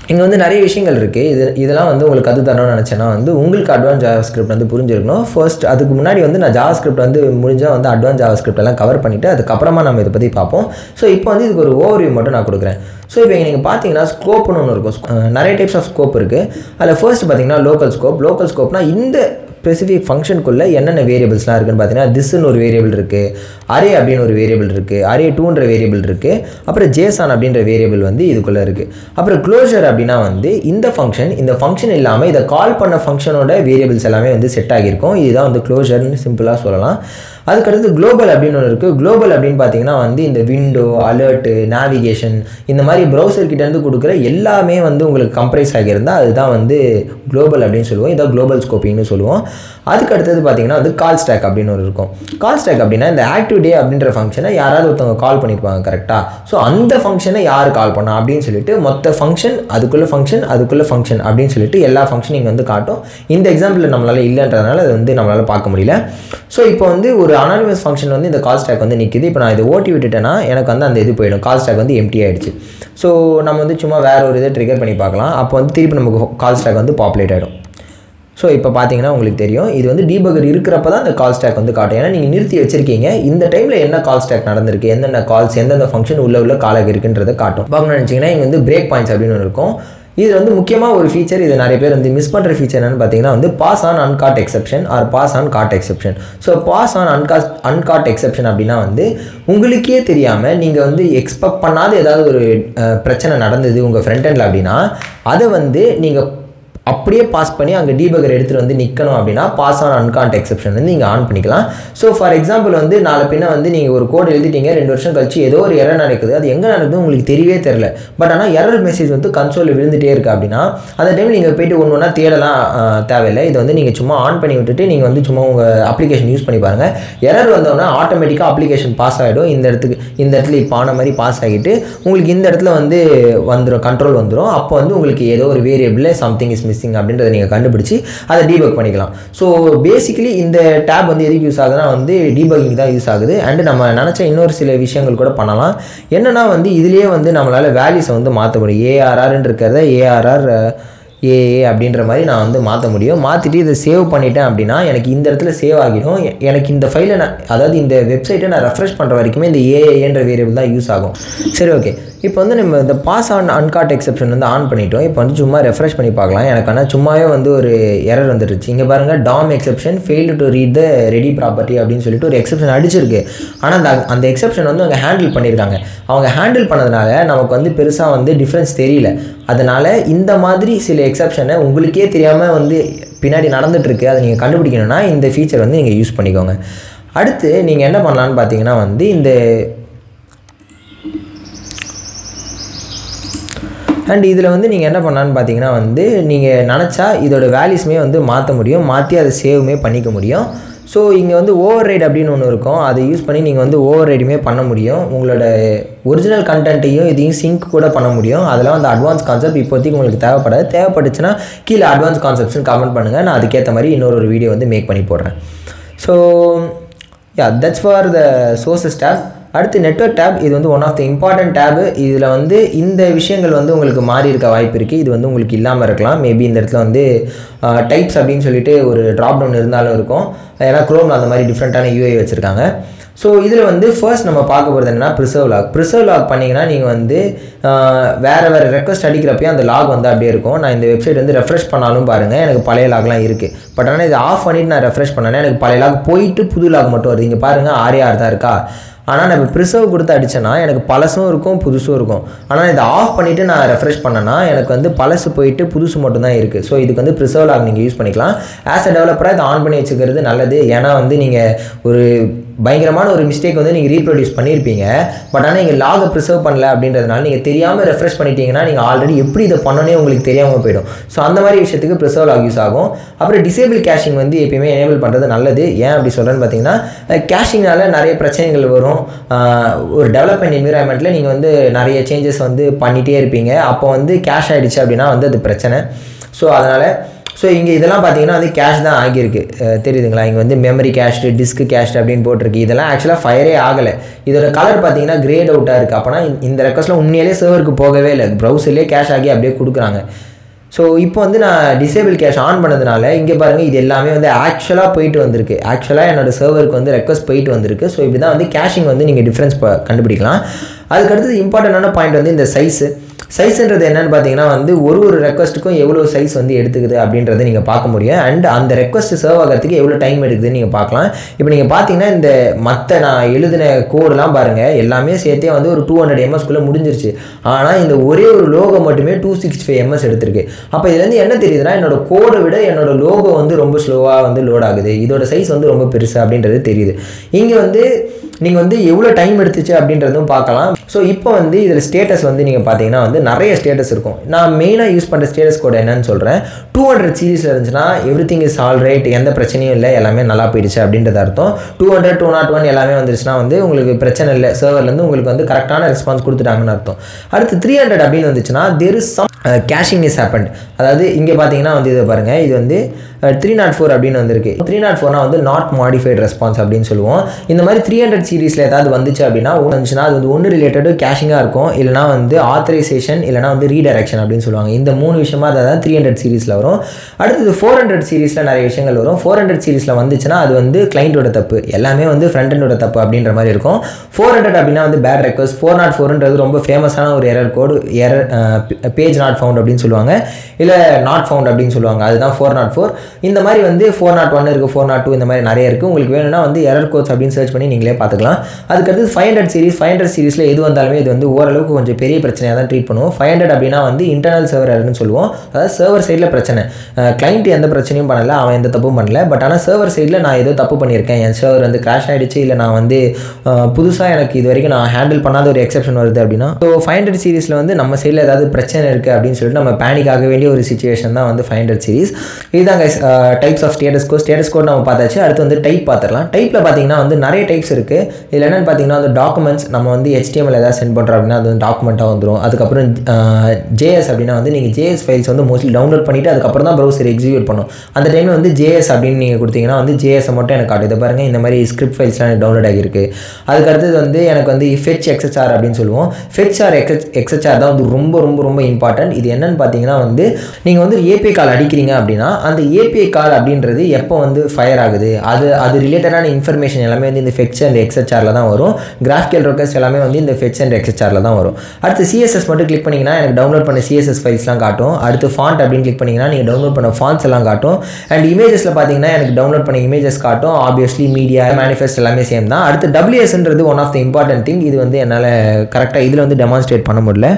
இங்கே வந்து நிறைய விஷயங்கள் இருக்குது இது இதெல்லாம் வந்து உங்களுக்கு கற்று தரணும்னு நினச்சேன்னா வந்து உங்களுக்கு அட்வான்ஸ் ஜாவா ஸ்கிரிப்ட் வந்து புரிஞ்சிருக்கணும் ஃபர்ஸ்ட் அதுக்கு முன்னாடி வந்து நான் ஜாவா ஸ்கிரிப்ட் வந்து முடிஞ்சால் வந்து அட்வான்ஸ் ஜாவா ஸ்கிரிப்ட் எல்லாம் கவர் பண்ணிவிட்டு அதுக்கப்புறமா நம்ம இதை பற்றி பார்ப்போம் ஸோ இப்போ வந்து இதுக்கு ஒரு ஓவர்வியூ மட்டும் நான் கொடுக்குறேன் ஸோ இப்போ நீங்கள் பார்த்தீங்கன்னா ஸ்கோப்னு ஒன்று இருக்கும் அஹ் நிறைய டைப்ஸ் ஆஃப் ஸ்கோப் இருக்குது அதில் ஃபர்ஸ்ட் பார்த்தீங்கன்னா லோக்கல் ஸ்கோப் லோக்கல் ஸ்கோப்னா இந்த ஸ்பெசிஃபிக் ஃபங்க்ஷனுக்குள்ளே என்னென்ன வேரியபிள்ஸ்லாம் இருக்குன்னு பார்த்தீங்கன்னா திஸ்ன்னு ஒரு வேரியபிள் இருக்குது அரே அப்படின்னு ஒரு வேரியபிள் இருக்குது அரே டூன்ற வேரியபிள் இருக்குது அப்புறம் ஜேசான் அப்படின்ற வேரியபிள் வந்து இதுக்குள்ளே இருக்குது அப்புறம் க்ளோஷர் அப்படின்னா வந்து இந்த ஃபங்க்ஷன் இந்த ஃபங்க்ஷன் இல்லாமல் இதை கால் பண்ண ஃபங்க்ஷனோட வேரியபிள்ஸ் எல்லாமே வந்து செட் ஆகியிருக்கும் இதுதான் வந்து க்ளோஷர்னு சிம்பிளாக சொல்லலாம் அதுக்கடுத்து குளோபல் அப்படின்னு ஒன்று இருக்குது குளோபல் அப்படின்னு பார்த்தீங்கன்னா வந்து இந்த விண்டோ அலர்ட்டு நேவிகேஷன் இந்த மாதிரி ப்ரௌசர் கிட்டேருந்து கொடுக்குற எல்லாமே வந்து உங்களுக்கு கம்ப்ரைஸ் ஆகியிருந்தால் அதுதான் வந்து குளோபல் அப்படின்னு சொல்லுவோம் இதான் குளோபல் ஸ்கோப்பிங்னு சொல்லுவோம் அதுக்கு அடுத்தது பார்த்தீங்கன்னா வந்து கால் ஸ்டாக் அப்படின்னு ஒரு இருக்கும் கால் ஸ்டாக் அப்படின்னா இந்த ஆக்டிவ் டே அப்படின்ற ஃபங்க்ஷனை யாராவது ஒருத்தவங்க கால் பண்ணியிருப்பாங்க கரெக்டாக ஸோ அந்த ஃபங்க்ஷனை யார் கால் பண்ணா அப்படின்னு சொல்லிட்டு மொத்த ஃபங்க்ஷன் அதுக்குள்ளே ஃபங்க்ஷன் அதுக்குள்ளே ஃபங்க்ஷன் அப்படின்னு சொல்லிட்டு எல்லா ஃபங்க்ஷன் இங்கே வந்து காட்டும் இந்த எக்ஸாம்பிளில் நம்மளால் இல்லைன்றதுனால அது வந்து நம்மளால் பார்க்க முடியல ஸோ இப்போ வந்து ஒரு அனானிமஸ் ஃபங்க்ஷன் வந்து இந்த கால் ஸ்டாக் வந்து நிற்கிது இப்போ நான் இதை ஓட்டி விட்டுட்டேன்னா எனக்கு வந்து அந்த இது போயிடும் கால் ஸ்டாக் வந்து எம்டி ஆயிடுச்சு ஸோ நம்ம வந்து சும்மா வேற ஒரு இதை ட்ரிகர் பண்ணி பார்க்கலாம் அப்போ வந்து திருப்பி நமக்கு கால் ஸ்டாக் வந்து பாப்புலேட் ஆகிடும் ஸோ இப்போ பார்த்தீங்கன்னா உங்களுக்கு தெரியும் இது வந்து டீபகர் இருக்கிறப்ப தான் இந்த கால் ஸ்டாக் வந்து காட்டும் ஏன்னா நீங்கள் நிறுத்தி வச்சிருக்கீங்க இந்த டைமில் என்ன கால் ஸ்டாக் நடந்திருக்கு எந்தெந்த கால்ஸ் எந்தெந்த ஃபங்க்ஷன் உள்ள உள்ள காலாக இருக்குன்றதை காட்டும் பார்க்கணும்னு நினச்சிங்கன்னா இங்கே வந்து பிரேக் பாயிண்ட்ஸ் அப்படின்னு ஒன்று இருக்கும் இது வந்து முக்கியமாக ஒரு ஃபீச்சர் இது நிறைய பேர் வந்து மிஸ் பண்ணுற ஃபீச்சர் என்னன்னு பார்த்தீங்கன்னா வந்து pause on uncaught exception or pause on caught exception so pause on uncaught uncaught exception அப்படின்னா வந்து உங்களுக்கே தெரியாமல் நீங்கள் வந்து எக்ஸ்பெக்ட் பண்ணாத ஏதாவது ஒரு அஹ், பிரச்சனை நடந்தது உங்கள் ஃப்ரண்ட் எண்டில் அப்படின்னா அதை வந்து நீங்கள் அப்படியே பாஸ் பண்ணி அங்கே டீபகர் எடுத்துகிட்டு வந்து நிற்கணும் அப்படின்னா பாஸ் ஆன் அன்கான்ட் எக்ஸெப்ஷன் வந்து நீங்கள் ஆன் பண்ணிக்கலாம் ஸோ ஃபார் எக்ஸாம்பிள் வந்து நாளை பின்ன வந்து நீங்கள் ஒரு கோட் எழுதிட்டீங்க ரெண்டு வருஷம் கழிச்சு ஏதோ ஒரு எரர் நடக்குது அது எங்கே நடக்குது உங்களுக்கு தெரியவே தெரில பட் ஆனால் எரர் மெசேஜ் வந்து கன்சோலில் விழுந்துட்டே இருக்கு அப்படின்னா அந்த டைம் நீங்கள் போயிட்டு ஒன்று ஒன்றா தேடலாம் ஆஹ், தேவையில்லை இதை வந்து நீங்கள் சும்மா ஆன் பண்ணி விட்டுட்டு நீங்கள் வந்து சும்மா உங்கள் அப்ளிகேஷன் யூஸ் பண்ணி பாருங்கள் எரர் வந்தோன்னா ஆட்டோமேட்டிக்காக அப்ளிகேஷன் பாஸ் ஆகிடும் இந்த இடத்துக்கு இந்த இடத்துல இப்போ ஆன மாதிரி பாஸ் ஆகிட்டு உங்களுக்கு இந்த இடத்துல வந்து வந்துடும் கண்ட்ரோல் வந்துடும் அப்போ வந்து உங்களுக்கு ஏதோ ஒரு வேரியபிள் சம்திங் இஸ் மிஸ்ஸிங் அப்படின்றத நீங்கள் கண்டுபிடிச்சி அதை டீபக் பண்ணிக்கலாம் ஸோ பேசிக்கலி இந்த டேப் வந்து எதுக்கு யூஸ் ஆகுதுன்னா வந்து டீபக்கிங் தான் யூஸ் ஆகுது அண்ட் நம்ம நினச்ச இன்னொரு சில விஷயங்கள் கூட பண்ணலாம் என்னன்னா வந்து இதுலேயே வந்து நம்மளால் வேல்யூஸை வந்து மாற்ற முடியும் ஏஆர்ஆர்ன்னு இருக்கிறத ஏஆர்ஆர் ஏஏ அப்படின்ற மாதிரி நான் வந்து மாற்ற முடியும் மாற்றிட்டு இதை சேவ் பண்ணிட்டேன் அப்படின்னா எனக்கு இந்த இடத்துல சேவ் ஆகிடும் எ- எனக்கு இந்த ஃபைலை நான் அதாவது இந்த வெப்சைட்டை நான் ரெஃப்ரெஷ் பண்ணுற வரைக்குமே இந்த ஏஏன்ற வேரியபிள் தான் யூஸ் ஆகும் சரி ஓகே இப்போ வந்து நம்ம இந்த பாஸ் ஆன் அன்காட் எக்ஸெப்ஷன் வந்து ஆன் பண்ணிட்டோம் இப்போ வந்து சும்மா ரெஃப்ரெஷ் பண்ணி பார்க்கலாம் எனக்கு ஆனால் சும்மாவே வந்து ஒரு எரர் வந்துருச்சு இங்கே பாருங்கள் DOM exception failed to read the ready property அப்படின்னு சொல்லிட்டு ஒரு எக்ஸெப்ஷன் அடிச்சிருக்கு ஆனால் அந்த அந்த எக்ஸெப்ஷன் வந்து அவங்க ஹேண்டில் பண்ணியிருக்காங்க அவங்க ஹேண்டில் பண்ணதுனால நமக்கு வந்து பெருசாக வந்து டிஃப்ரென்ஸ் தெரியல அதனால் இந்த மாதிரி சில எக்ஸெப்ஷனை உங்களுக்கே தெரியாமல் வந்து பின்னாடி நடந்துட்டுருக்கு அதை நீங்கள் கண்டுபிடிக்கணும்னா இந்த ஃபீச்சர் வந்து நீங்கள் யூஸ் பண்ணிக்கோங்க அடுத்து நீங்கள் என்ன பண்ணலான்னு பார்த்தீங்கன்னா வந்து இந்த அண்ட் இதில் வந்து நீங்கள் என்ன பண்ணலான்னு பார்த்தீங்கன்னா வந்து நீங்கள் நினச்சா இதோட வேல்யூஸ்மே வந்து மாற்ற முடியும் மாற்றி அதை சேவுமே பண்ணிக்க முடியும் ஸோ இங்கே வந்து ஓவர் ரைட் அப்படின்னு ஒன்று இருக்கும் அதை யூஸ் பண்ணி நீங்கள் வந்து ஓவர் ரைடுமே பண்ண முடியும் உங்களோட ஒரிஜினல் கண்டென்ட்டையும் இதையும் சிங்க் கூட பண்ண முடியும் அதெல்லாம் வந்து அட்வான்ஸ் கான்செப்ட் இப்போதைக்கு உங்களுக்கு தேவைப்படாது தேவைப்பட்டுச்சுன்னா கீழே அட்வான்ஸ் கான்செப்ட்ஸ்னு கமெண்ட் பண்ணுங்கள் நான் அதுக்கேற்ற மாதிரி இன்னொரு ஒரு வீடியோ வந்து மேக் பண்ணி போடுறேன் so ya that's for the sources tab அடுத்து நெட்வொர்க் டேப் இது வந்து one of the important tab இதில் வந்து இந்த விஷயங்கள் வந்து உங்களுக்கு மாறி இருக்க வாய்ப்பு இருக்குது இது வந்து உங்களுக்கு இல்லாமல் இருக்கலாம் மேபி இந்த இடத்துல வந்து டைப்ஸ் அப்படின்னு சொல்லிட்டு ஒரு ட்ராப் டவுன் இருந்தாலும் இருக்கும் ஏன்னா குரோமில் அந்த மாதிரி டிஃப்ரெண்ட்டான யூஐ வச்சுருக்காங்க ஸோ இதில் வந்து ஃபர்ஸ்ட் நம்ம பார்க்க போகிறது என்னன்னா ப்ரிசர்வ் லாக் ப்ரிசர்வ் லாக் பண்ணிங்கன்னா நீங்கள் வந்து ஆஹ், வேறு வேறு ரெக்வஸ்ட் அடிக்கிறப்பயும் அந்த லாக் வந்து அப்படியே இருக்கும் நான் இந்த வெப்சைட் வந்து ரெஃப்ரெஷ் பண்ணாலும் பாருங்கள் எனக்கு பழைய லாக்லாம் இருக்குது பட் ஆனால் இதை ஆஃப் பண்ணிவிட்டு நான் ரெஃப்ரெஷ் பண்ணேன்னா எனக்கு பழைய லாக் போயிட்டு புது லாக் மட்டும் வருது இங்கே பாருங்கள் ஆறே ஆறு தான் இருக்கா ஆனால் நம்ம ப்ரிசர்வ் கொடுத்து அடிச்சேன்னா எனக்கு பழசும் இருக்கும் புதுசும் இருக்கும் ஆனால் இதை ஆஃப் பண்ணிவிட்டு நான் ரெஃப்ரெஷ் பண்ணேன்னா எனக்கு வந்து பழசு போயிட்டு புதுசு மட்டும் தான் இருக்குது ஸோ இதுக்கு வந்து ப்ரிசர்வ் லாக் நீங்கள் யூஸ் பண்ணிக்கலாம் ஆஸ் அ டெவலப்பராக இதை ஆன் பண்ணி வச்சுக்கிறது நல்லது ஏன்னா வந்து நீங்கள் ஒரு பயங்கரமான ஒரு மிஸ்டேக் வந்து நீங்கள் ரீப்ரொடியூஸ் பண்ணியிருப்பீங்க பட் ஆனால் நீங்கள் லாகை ப்ரிசர்வ் பண்ணல அப்படின்றதுனால நீங்கள் தெரியாமல் ரெஃப்ரெஷ் பண்ணிட்டீங்கன்னா நீங்கள் ஆல்ரெடி எப்படி இதை பண்ணனே உங்களுக்கு தெரியாமல் போயிடும் ஸோ அந்த மாதிரி விஷயத்துக்கு ப்ரிசர்வ் லாக் யூஸ் ஆகும் அப்புறம் டிசேபிள் கேஷிங் வந்து எப்பயுமே எனேபிள் பண்ணுறது நல்லது ஏன் அப்படி சொல்கிறேன்னு பார்த்தீங்கன்னா கேஷிங்னால நிறைய பிரச்சனைகள் வரும் ஆஹ் ஒரு டெவலப்மெண்ட் என்விரான்மெண்ட்டில் நீங்கள் வந்து நிறைய சேஞ்சஸ் வந்து பண்ணிகிட்டே இருப்பீங்க அப்போ வந்து கேஷ் ஆகிடுச்சு அப்படின்னா வந்து அது பிரச்சனை ஸோ அதனால் ஸோ இங்கே இதெல்லாம் பார்த்தீங்கன்னா வந்து கேஷ் தான் ஆகியிருக்கு அஹ் தெரியுதுங்களா இங்கே வந்து மெமரி கேஷ்டு டிஸ்க் கேஷ்டு அப்படின்னு போட்டிருக்கு இதெல்லாம் ஆக்சுவலாக ஃபயரே ஆகலை இதோட கலர் பார்த்தீங்கன்னா கிரேட் அவுட்டாக இருக்குது அப்போனா இந்த ரெக்வஸ்ட்டில் உண்மையிலேயே சர்வருக்கு போகவே இல்லை ப்ரௌசர்லேயே கேஷ் ஆகி அப்படியே கொடுக்குறாங்க ஸோ இப்போ வந்து நான் டிசேபிள் கேஷ் ஆன் பண்ணதுனால இங்கே பாருங்கள் இது எல்லாமே வந்து ஆக்சுவலாக போயிட்டு வந்திருக்கு ஆக்சுவலாக என்னோட சர்வருக்கு வந்து ரெக்வஸ்ட் போயிட்டு வந்திருக்கு ஸோ இப்படி தான் வந்து கேஷிங் வந்து நீங்கள் டிஃப்ரென்ஸ் கண்டுபிடிக்கலாம் அதுக்கடுத்தது இம்பார்ட்டண்டான பாயிண்ட் வந்து இந்த சைஸு சைஸ்ன்றது என்னன்னு பார்த்தீங்கன்னா வந்து ஒரு ஒரு ரெக்வஸ்ட்டுக்கும் எவ்வளோ சைஸ் வந்து எடுத்துக்குது அப்படின்றத நீங்கள் பார்க்க முடியும் அண்ட் அந்த ரெக்வஸ்ட் சர்வ் ஆகிறதுக்கு எவ்வளோ டைம் எடுக்குதுன்னு நீங்கள் பார்க்கலாம் இப்போ நீங்கள் பார்த்தீங்கன்னா இந்த மற்ற நான் எழுதின கோடெலாம் பாருங்கள் எல்லாமே சேர்த்தே வந்து ஒரு டூ ஹண்ட்ரட் எம்எஸ்க்குள்ளே முடிஞ்சிருச்சு ஆனால் இந்த ஒரே ஒரு லோகோ மட்டுமே டூ சிக்ஸ்டி ஃபைவ் எம்எஸ் எடுத்திருக்கு அப்போ இதுலேருந்து என்ன தெரியுதுன்னா என்னோட கோடை விட என்னோட லோகோ வந்து ரொம்ப ஸ்லோவாக வந்து லோட் ஆகுது இதோட சைஸ் வந்து ரொம்ப பெருசு அப்படின்றது தெரியுது இங்கே வந்து நீங்கள் வந்து எவ்வளோ டைம் எடுத்துச்சு அப்படின்றதும் பார்க்கலாம் ஸோ இப்போ வந்து இதில் ஸ்டேட்டஸ் வந்து நீங்கள் பார்த்தீங்கன்னா வந்து நிறைய ஸ்டேட்டஸ் இருக்கும் நான் மெயினாக யூஸ் பண்ணுற ஸ்டேட்டஸ் கோட் என்னன்னு சொல்கிறேன் டூ ஹண்ட்ரட் சீரீஸில் இருந்துச்சுன்னா everything is all right எந்த பிரச்சனையும் இல்லை எல்லாமே நல்லா போயிடுச்சு அப்படின்றது அர்த்தம் two hundred two nought one எல்லாமே வந்துருச்சுன்னா வந்து உங்களுக்கு பிரச்சனை இல்லை சர்வர்லேருந்து உங்களுக்கு வந்து கரெக்டான ரெஸ்பான்ஸ் கொடுத்துட்டாங்கன்னு அர்த்தம் அடுத்து த்ரீ ஹண்ட்ரட் அப்படின்னு வந்துச்சுன்னா there is some caching is happened அதாவது இங்கே பார்த்தீங்கன்னா வந்து இதை பாருங்கள் இது வந்து த்ரீ நாட் ஃபோர் அப்படின்னு வந்திருக்கு த்ரீ நாட் ஃபோர்னா வந்து நாட் மாடிஃபைட் ரெஸ்பான்ஸ் அப்படின்னு சொல்லுவோம் இந்த மாதிரி த்ரீ ஹண்ட்ரட் சீரீஸில் ஏதாவது வந்துச்சு அப்படின்னா ஒன்று வந்துச்சுன்னா அது வந்து ஒன்று ரிலேட்டடு கேஷிங்காக இருக்கும் இல்லைனா வந்து ஆத்தரைசேஷன் இல்லைனா வந்து ரீடைரக்ஷன் அப்படின்னு சொல்லுவாங்க இந்த மூணு விஷயமா அதாவது த்ரீ ஹண்ட்ரட் சீரீஸில் வரும் அடுத்தது ஃபோர் ஹண்ட்ரட் சீரீஸில் நிறைய விஷயங்கள் வரும் ஃபோர் ஹண்ட்ரட் சீரீஸில் வந்துச்சுன்னா அது வந்து கிளைண்ட்டோட தப்பு எல்லாமே வந்து ஃப்ரண்ட் ஹண்டோட தப்பு அப்படின்ற மாதிரி இருக்கும் ஃபோர் ஹண்ட்ரட் அப்படின்னா வந்து பேட் ரெக்வஸ்ட் ஃபோர் நாட் ஃபோர்ன்றது ரொம்ப ஃபேமஸான ஒரு error code error page not found அப்படின்னு சொல்லுவாங்க இல்லை நாட் ஃபவுண்ட் அப்படின்னு சொல்லுவாங்க அதுதான் ஃபோர் நாட் ஃபோர் இந்த மாதிரி வந்து ஃபோர் நாட் ஒன் இருக்குது ஃபோர் நாட் டூ இந்த மாதிரி நிறைய இருக்குது உங்களுக்கு வேணும்னா வந்து எரர் கோட்ஸ் அப்படின்னு சர்ச் பண்ணி நீங்களே பார்த்துக்கலாம் அதுக்கடுத்து five hundred series five hundred சீரிஸில் எது வந்தாலுமே இது வந்து ஓரளவுக்கு கொஞ்சம் பெரிய பிரச்சனையாக தான் ட்ரீட் பண்ணுவோம் ஃபைவ் ஹண்ட்ரட் அப்படின்னா வந்து இன்டர்னல் சர்வர் எரர்னு சொல்லுவோம் அதாவது சர்வர் சைடில் பிரச்சனை கிளைண்ட் எந்த பிரச்சனையும் பண்ணல அவன் எந்த தப்பும் பண்ணல பட் ஆனால் சர்வர் சைடில் நான் ஏதோ தப்பு பண்ணியிருக்கேன் என் சர்வர் வந்து கிராஷ் ஆகிடுச்சு இல்லை நான் வந்து புதுசாக எனக்கு இது வரைக்கும் நான் ஹேண்டில் பண்ணாத ஒரு எக்ஸப்ஷன் வருது அப்படின்னா ஸோ ஃபைவ் ஹண்ட்ரட் சீரிஸில் வந்து நம்ம சைடில் ஏதாவது பிரச்சனை இருக்குது அப்படின்னு சொல்லிட்டு நம்ம பேனிக் ஆக வேண்டிய ஒரு சுச்சுவேஷன் தான் வந்து ஃபைவ் ஹண்ட்ரட் சீரிஸ் இதுதாங்க types of status co status code நம்ம பார்த்தாச்சு அடுத்து வந்து டைப் பார்த்துடலாம் டைப்பில் பார்த்தீங்கன்னா வந்து நிறைய டைப்ஸ் இருக்குது இதில் என்னென்னு பார்த்தீங்கன்னா வந்து டாக்குமெண்ட்ஸ் நம்ம வந்து HTML ஏதாவது சென்ட் பண்ணுறோம் அப்படின்னா அது வந்து டாக்குமெண்ட்டாக வந்துடும் அதுக்கப்புறம் ஜேஎஸ் அப்படின்னா வந்து நீங்கள் ஜேஎஸ் ஃபைல்ஸ் வந்து மோஸ்ட்லி டவுன்லோட் பண்ணிவிட்டு அதுக்கப்புறம் தான் ப்ரௌசர் எக்ஸிக்யூட் பண்ணும் அந்த டைமில் வந்து ஜேஎஸ் அப்படின்னு நீங்கள் கொடுத்தீங்கன்னா வந்து ஜேஎஸை மட்டும் எனக்கு காட்டுது பாருங்கள் இந்த மாதிரி ஸ்கிரிப்ட் ஃபைல்ஸ்லாம் எனக்கு டவுன்லோட் ஆகிருக்கு அதுக்கு அடுத்தது வந்து எனக்கு வந்து ஃபெச் எக்ஸ்எச்ஆர் அப்படின்னு சொல்லுவோம் ஃபெச் ஆர் எக்ஸ் எக்ஸ்எச்ஆர் தான் வந்து ரொம்ப ரொம்ப ரொம்ப இம்பார்ட்டன்ட் இது என்னன்னு பார்த்தீங்கன்னா வந்து நீங்கள் வந்து ஏபிஐ கால் அடிக்கிறீங்க அப்படின்னா அந்த ஏபிஐ கால் அப்படின்றது எப்போ வந்து ஃபயர் ஆகுது அது அது ரிலேட்டடான இன்ஃபர்மேஷன் எல்லாமே வந்து இந்த ஃபெச் அண்ட் எக்ஸ்எச்ஆரில் தான் வரும் கிராஃபிக்கல் ரெக்வஸ்ட் எல்லாமே வந்து இந்த ஃபெச் அண்ட் எக்ஸ்எச்ஆரில் தான் வரும் அடுத்து சிஎஸ்எஸ் மட்டும் கிளிக் பண்ணிங்கன்னா எனக்கு டவுன்லோட் பண்ண சிஎஸ்எஸ் ஃபைல்ஸ்லாம் காட்டும் அடுத்து ஃபாண்ட் அப்படின்னு கிளிக் பண்ணிங்கன்னா நீங்கள் டவுன்லோட் பண்ண ஃபாண்ட்ஸ் எல்லாம் காட்டும் அண்ட் இமேஜஸில் பார்த்தீங்கன்னா எனக்கு டவுன்லோட் பண்ண இமேஜஸ் காட்டும் ஆப்வியஸ்லி மீடியா மேனிஃபெஸ்ட் எல்லாமே சேம் தான் அடுத்து டபிள்யூஎஸ்ன்றது one of the important thing இது வந்து என்னால் கரெக்டாக இதில் வந்து டெமான்ஸ்ட்ரேட் பண்ண முடியல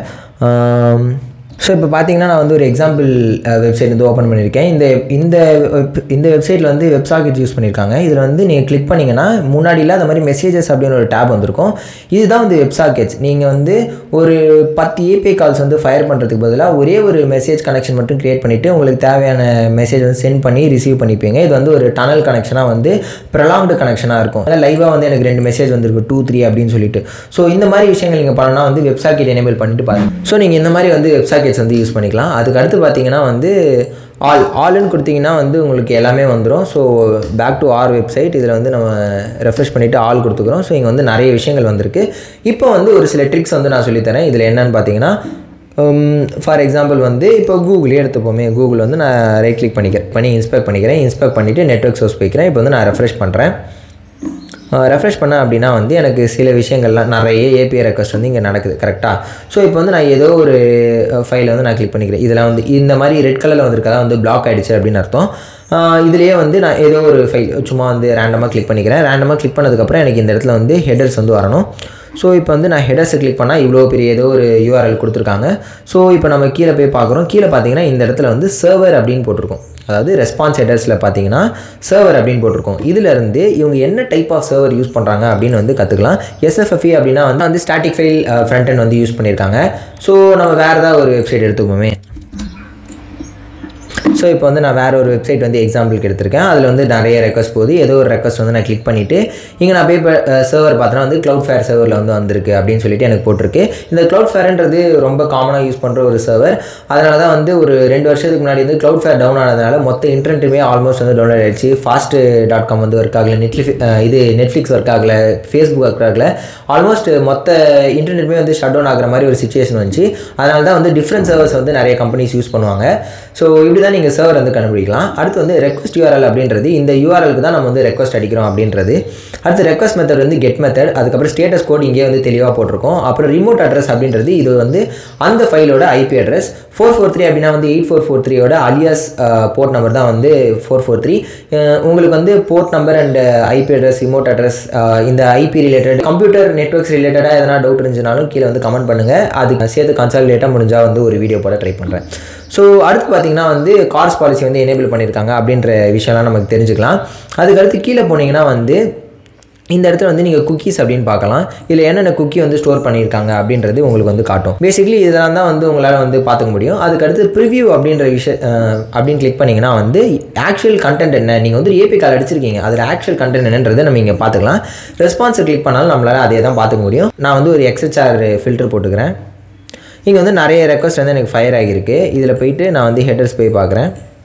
ஸோ இப்போ பார்த்தீங்கன்னா நான் வந்து ஒரு எக்ஸாம்பிள் வெப்சைட் வந்து ஓப்பன் பண்ணியிருக்கேன் இந்த இந்த web- இந்த வெப்சைட்டில் வந்து வெப்சாக்கெட் யூஸ் பண்ணியிருக்காங்க இதில் வந்து நீங்கள் கிளிக் பண்ணிங்கன்னா முன்னாடிலாம் அந்த மாதிரி மெசேஜஸ் அப்படின்னு ஒரு டேப் வந்திருக்கும் இதுதான் வந்து வெப்சாக்கெட்ஸ் நீங்கள் வந்து ஒரு பத்து ஏபிஐ கால்ஸ் வந்து ஃபயர் பண்ணுறதுக்கு பதிலாக ஒரே ஒரு மெசேஜ் கனெக்ஷன் மட்டும் க்ரியேட் பண்ணிவிட்டு உங்களுக்கு தேவையான மெசேஜ் வந்து சென்ட் பண்ணி ரிசீவ் பண்ணிப்பீங்க இது வந்து ஒரு டனல் கனெக்ஷனாக வந்து ப்ரலாங்டு கனெக்ஷனாக இருக்கும் அதாவது லைவாக வந்து எனக்கு ரெண்டு மெசேஜ் வந்திருக்கு டூ த்ரீ அப்படின்னு சொல்லிட்டு ஸோ இந்த மாதிரி விஷயங்கள் நீங்கள் பண்ணணும்னா வந்து வெப்சாக்கெட் எனேபிள் பண்ணிட்டு பாருங்க ஸோ நீங்கள் இந்த மாதிரி வந்து வெப்சாக்கெட்ஸ் வந்து யூஸ் பண்ணிக்கலாம் அதுக்கு அடுத்து பார்த்தீங்கன்னா வந்து ஆல் ஆல்னு கொடுத்தீங்கன்னா வந்து உங்களுக்கு எல்லாமே வந்துடும் so back to our website இதில் வந்து நம்ம ரெஃப்ரெஷ் பண்ணிவிட்டு ஆல் கொடுத்துக்குறோம் ஸோ இங்கே வந்து நிறைய விஷயங்கள் வந்திருக்கு இப்போ வந்து ஒரு சில ட்ரிக்ஸ் வந்து நான் சொல்லித்தரேன் இதில் என்னன்னு பார்த்தீங்கன்னா ஃபார் எக்ஸாம்பிள் வந்து இப்போ கூகுளே எடுத்துப்போமே கூகுள் வந்து நான் ரைட் கிளிக் பண்ணிக்கிறேன் பண்ணி இன்ஸ்பெக்ட் பண்ணிக்கிறேன் இன்ஸ்பெக்ட் பண்ணிவிட்டு நெட்ஒர்க் சோர்ஸ் போய்க்கிறேன் இப்போ வந்து நான் ரெஃப்ரெஷ் பண்ணுறேன் ரெஃப்ரெஷ் பண்ணேன் அப்படின்னா வந்து எனக்கு சில விஷயங்கள்லாம் நிறைய ஏபிஐ ரெக்வஸ்ட் வந்து இங்கே நடக்குது கரெக்டாக ஸோ இப்போ வந்து நான் ஏதோ ஒரு ஃபைலை வந்து நான் கிளிக் பண்ணிக்கிறேன் இதில் வந்து இந்த மாதிரி ரெட் கலரில் வந்திருக்கதா வந்து பிளாக் ஆகிடுச்சு அப்படின்னு அர்த்தம் ஆஹ் இதுலேயே வந்து நான் ஏதோ ஒரு ஃபைல் சும்மா வந்து ரேண்டமாக கிளிக் பண்ணிக்கிறேன் ரேண்டமாக கிளிக் பண்ணதுக்கப்புறம் எனக்கு இந்த இடத்துல வந்து ஹெடர்ஸ் வந்து வரணும் ஸோ இப்போ வந்து நான் ஹெடர்ஸை கிளிக் பண்ணால் இவ்வளோ பெரிய ஏதோ ஒரு யூஆர்எல் கொடுத்துருக்காங்க ஸோ இப்போ நம்ம கீழே போய் பார்க்குறோம் கீழே பார்த்தீங்கன்னா இந்த இடத்துல வந்து சர்வர் அப்படின்னு போட்டிருக்கோம் அதாவது ரெஸ்பான்ஸ் ஹெடர்ஸில் பார்த்தீங்கன்னா சர்வர் அப்படின்னு போட்டிருக்கோம் இதிலிருந்து இவங்க என்ன டைப் ஆஃப் சர்வர் யூஸ் பண்ணுறாங்க அப்படின்னு வந்து கற்றுக்கலாம் எஸ்எஃப்எஃப்இ அப்படின்னா வந்து வந்து ஸ்டாட்டிக் ஃபைல் ஃப்ரண்ட் end வந்து யூஸ் பண்ணியிருக்காங்க ஸோ நம்ம வேறு ஏதாவது ஒரு வெப்சைட் எடுத்துப்போமே ஸோ இப்போ வந்து நான் வேறு ஒரு வெப்சைட் வந்து எக்ஸாம்பிளுக்கு எடுத்திருக்கேன் அதில் வந்து நிறைய ரெக்வஸ்ட் போகுது ஏதோ ஒரு ரெக்வஸ்ட் வந்து நான் கிளிக் பண்ணிவிட்டு இங்கே நான் போய் இப்போ சர்வர் பார்த்தோன்னா வந்து க்ளவுட் ஃபேர் சர்வரில் வந்து வந்திருக்கு அப்படின்னு சொல்லிட்டு எனக்கு போட்டிருக்கு இந்த க்ளவுட் ஃபேர்ன்றது ரொம்ப காமனாக யூஸ் பண்ணுற ஒரு சர்வர் அதனால தான் வந்து ஒரு ரெண்டு வருஷத்துக்கு முன்னாடி வந்து க்ளவுட் ஃபேர் டவுன் ஆனதுனால மொத்த இன்டர்நெட்டுமே ஆல்மோஸ்ட் வந்து டவுன்லோட் ஆயிடுச்சு ஃபாஸ்ட் டாட் காம் வந்து ஒர்க் ஆகல நெட்ஃப்ளி இது நெட்ஃப்ளிக்ஸ் ஒர்க் ஆகல ஃபேஸ்புக் ஒர்க் ஆகல ஆல்மோஸ்ட் மொத்த இன்டர்நெட்டுமே வந்து ஷட் டவுன் ஆகிற மாதிரி ஒரு சுச்சுவேஷன் வந்துச்சு அதனால தான் வந்து டிஃப்ரெண்ட் சர்வர்ஸ் வந்து நிறைய கம்பெனிஸ் யூஸ் பண்ணுவாங்க ஸோ இப்படி தான் நீங்கள் சர்வர் வந்து கண்டுபிடிக்கலாம் அடுத்து வந்து ரெக்வஸ்ட் யூஆர்எல் அப்படின்றது இந்த யூஆர்எலுக்கு தான் நம்ம வந்து ரெக்வஸ்ட் அடிக்கிறோம் அப்படின்றது அடுத்து ரெக்வஸ்ட் மெத்தட் வந்து கெட் மெத்தட் அதுக்கப்புறம் ஸ்டேட்டஸ் கோட் இங்கே வந்து தெளிவாக போட்டிருக்கோம் அப்புறம் ரிமோட் அட்ரஸ் அப்படின்றது இது வந்து அந்த ஃபைலோட IP address four four three அப்படின்னா வந்து எயிட் ஃபோர் ஃபோர் த்ரீயோட அலியாஸ் போர்ட் நம்பர் தான் வந்து ஃபோர் ஃபோர் த்ரீ உங்களுக்கு வந்து port number and IP address remote address இந்த ஐபி ரிலேட்டட் கம்ப்யூட்டர் நெட்ஒர்க்ஸ் ரிலேட்டடாக எதனா டவுட் இருந்துச்சுனாலும் கீழே வந்து கமெண்ட் பண்ணுங்கள் அதுக்கு சேர்த்து கன்சல்டேட்டாக முடிஞ்சால் வந்து ஒரு வீடியோ போட ட்ரை பண்ணுறேன் ஸோ அடுத்து பார்த்தீங்கன்னா வந்து கார்ஸ் பாலிசி வந்து எனேபிள் பண்ணியிருக்காங்க அப்படின்ற விஷயம்லாம் நமக்கு தெரிஞ்சுக்கலாம் அதுக்கடுத்து கீழே போனீங்கன்னா வந்து இந்த இடத்துல வந்து நீங்கள் குக்கீஸ் அப்படின்னு பார்க்கலாம் இதில் என்னென்ன குக்கி வந்து ஸ்டோர் பண்ணியிருக்காங்க அப்படின்றது உங்களுக்கு வந்து காட்டும் பேசிக்கலி இதெல்லாம் தான் வந்து உங்களால் வந்து பார்த்துக்க முடியும் அதுக்கடுத்து ப்ரிவ்யூ அப்படின்ற விஷயம் அப்படின்னு கிளிக் பண்ணிங்கன்னா வந்து ஆக்சுவல் கண்டென்ட் என்ன நீங்கள் வந்து ஏபி கால் அடிச்சிருக்கீங்க அதில் ஆக்சுவல் கண்டென்ட் என்னன்றதை நம்ம இங்கே பார்த்துக்கலாம் ரெஸ்பான்ஸை கிளிக் பண்ணாலும் நம்மளால் அதே தான் பார்த்துக்க முடியும் நான் வந்து ஒரு எக்ஸ்ஹெச்ஆர் ஃபில்டர் போட்டுக்கிறேன் இங்கே வந்து நிறைய ரெக்வஸ்ட் வந்து எனக்கு ஃபயர் ஆகியிருக்கு இதில் போயிட்டு நான் வந்து ஹெட்டர்ஸ் போய் பார்க்குறேன்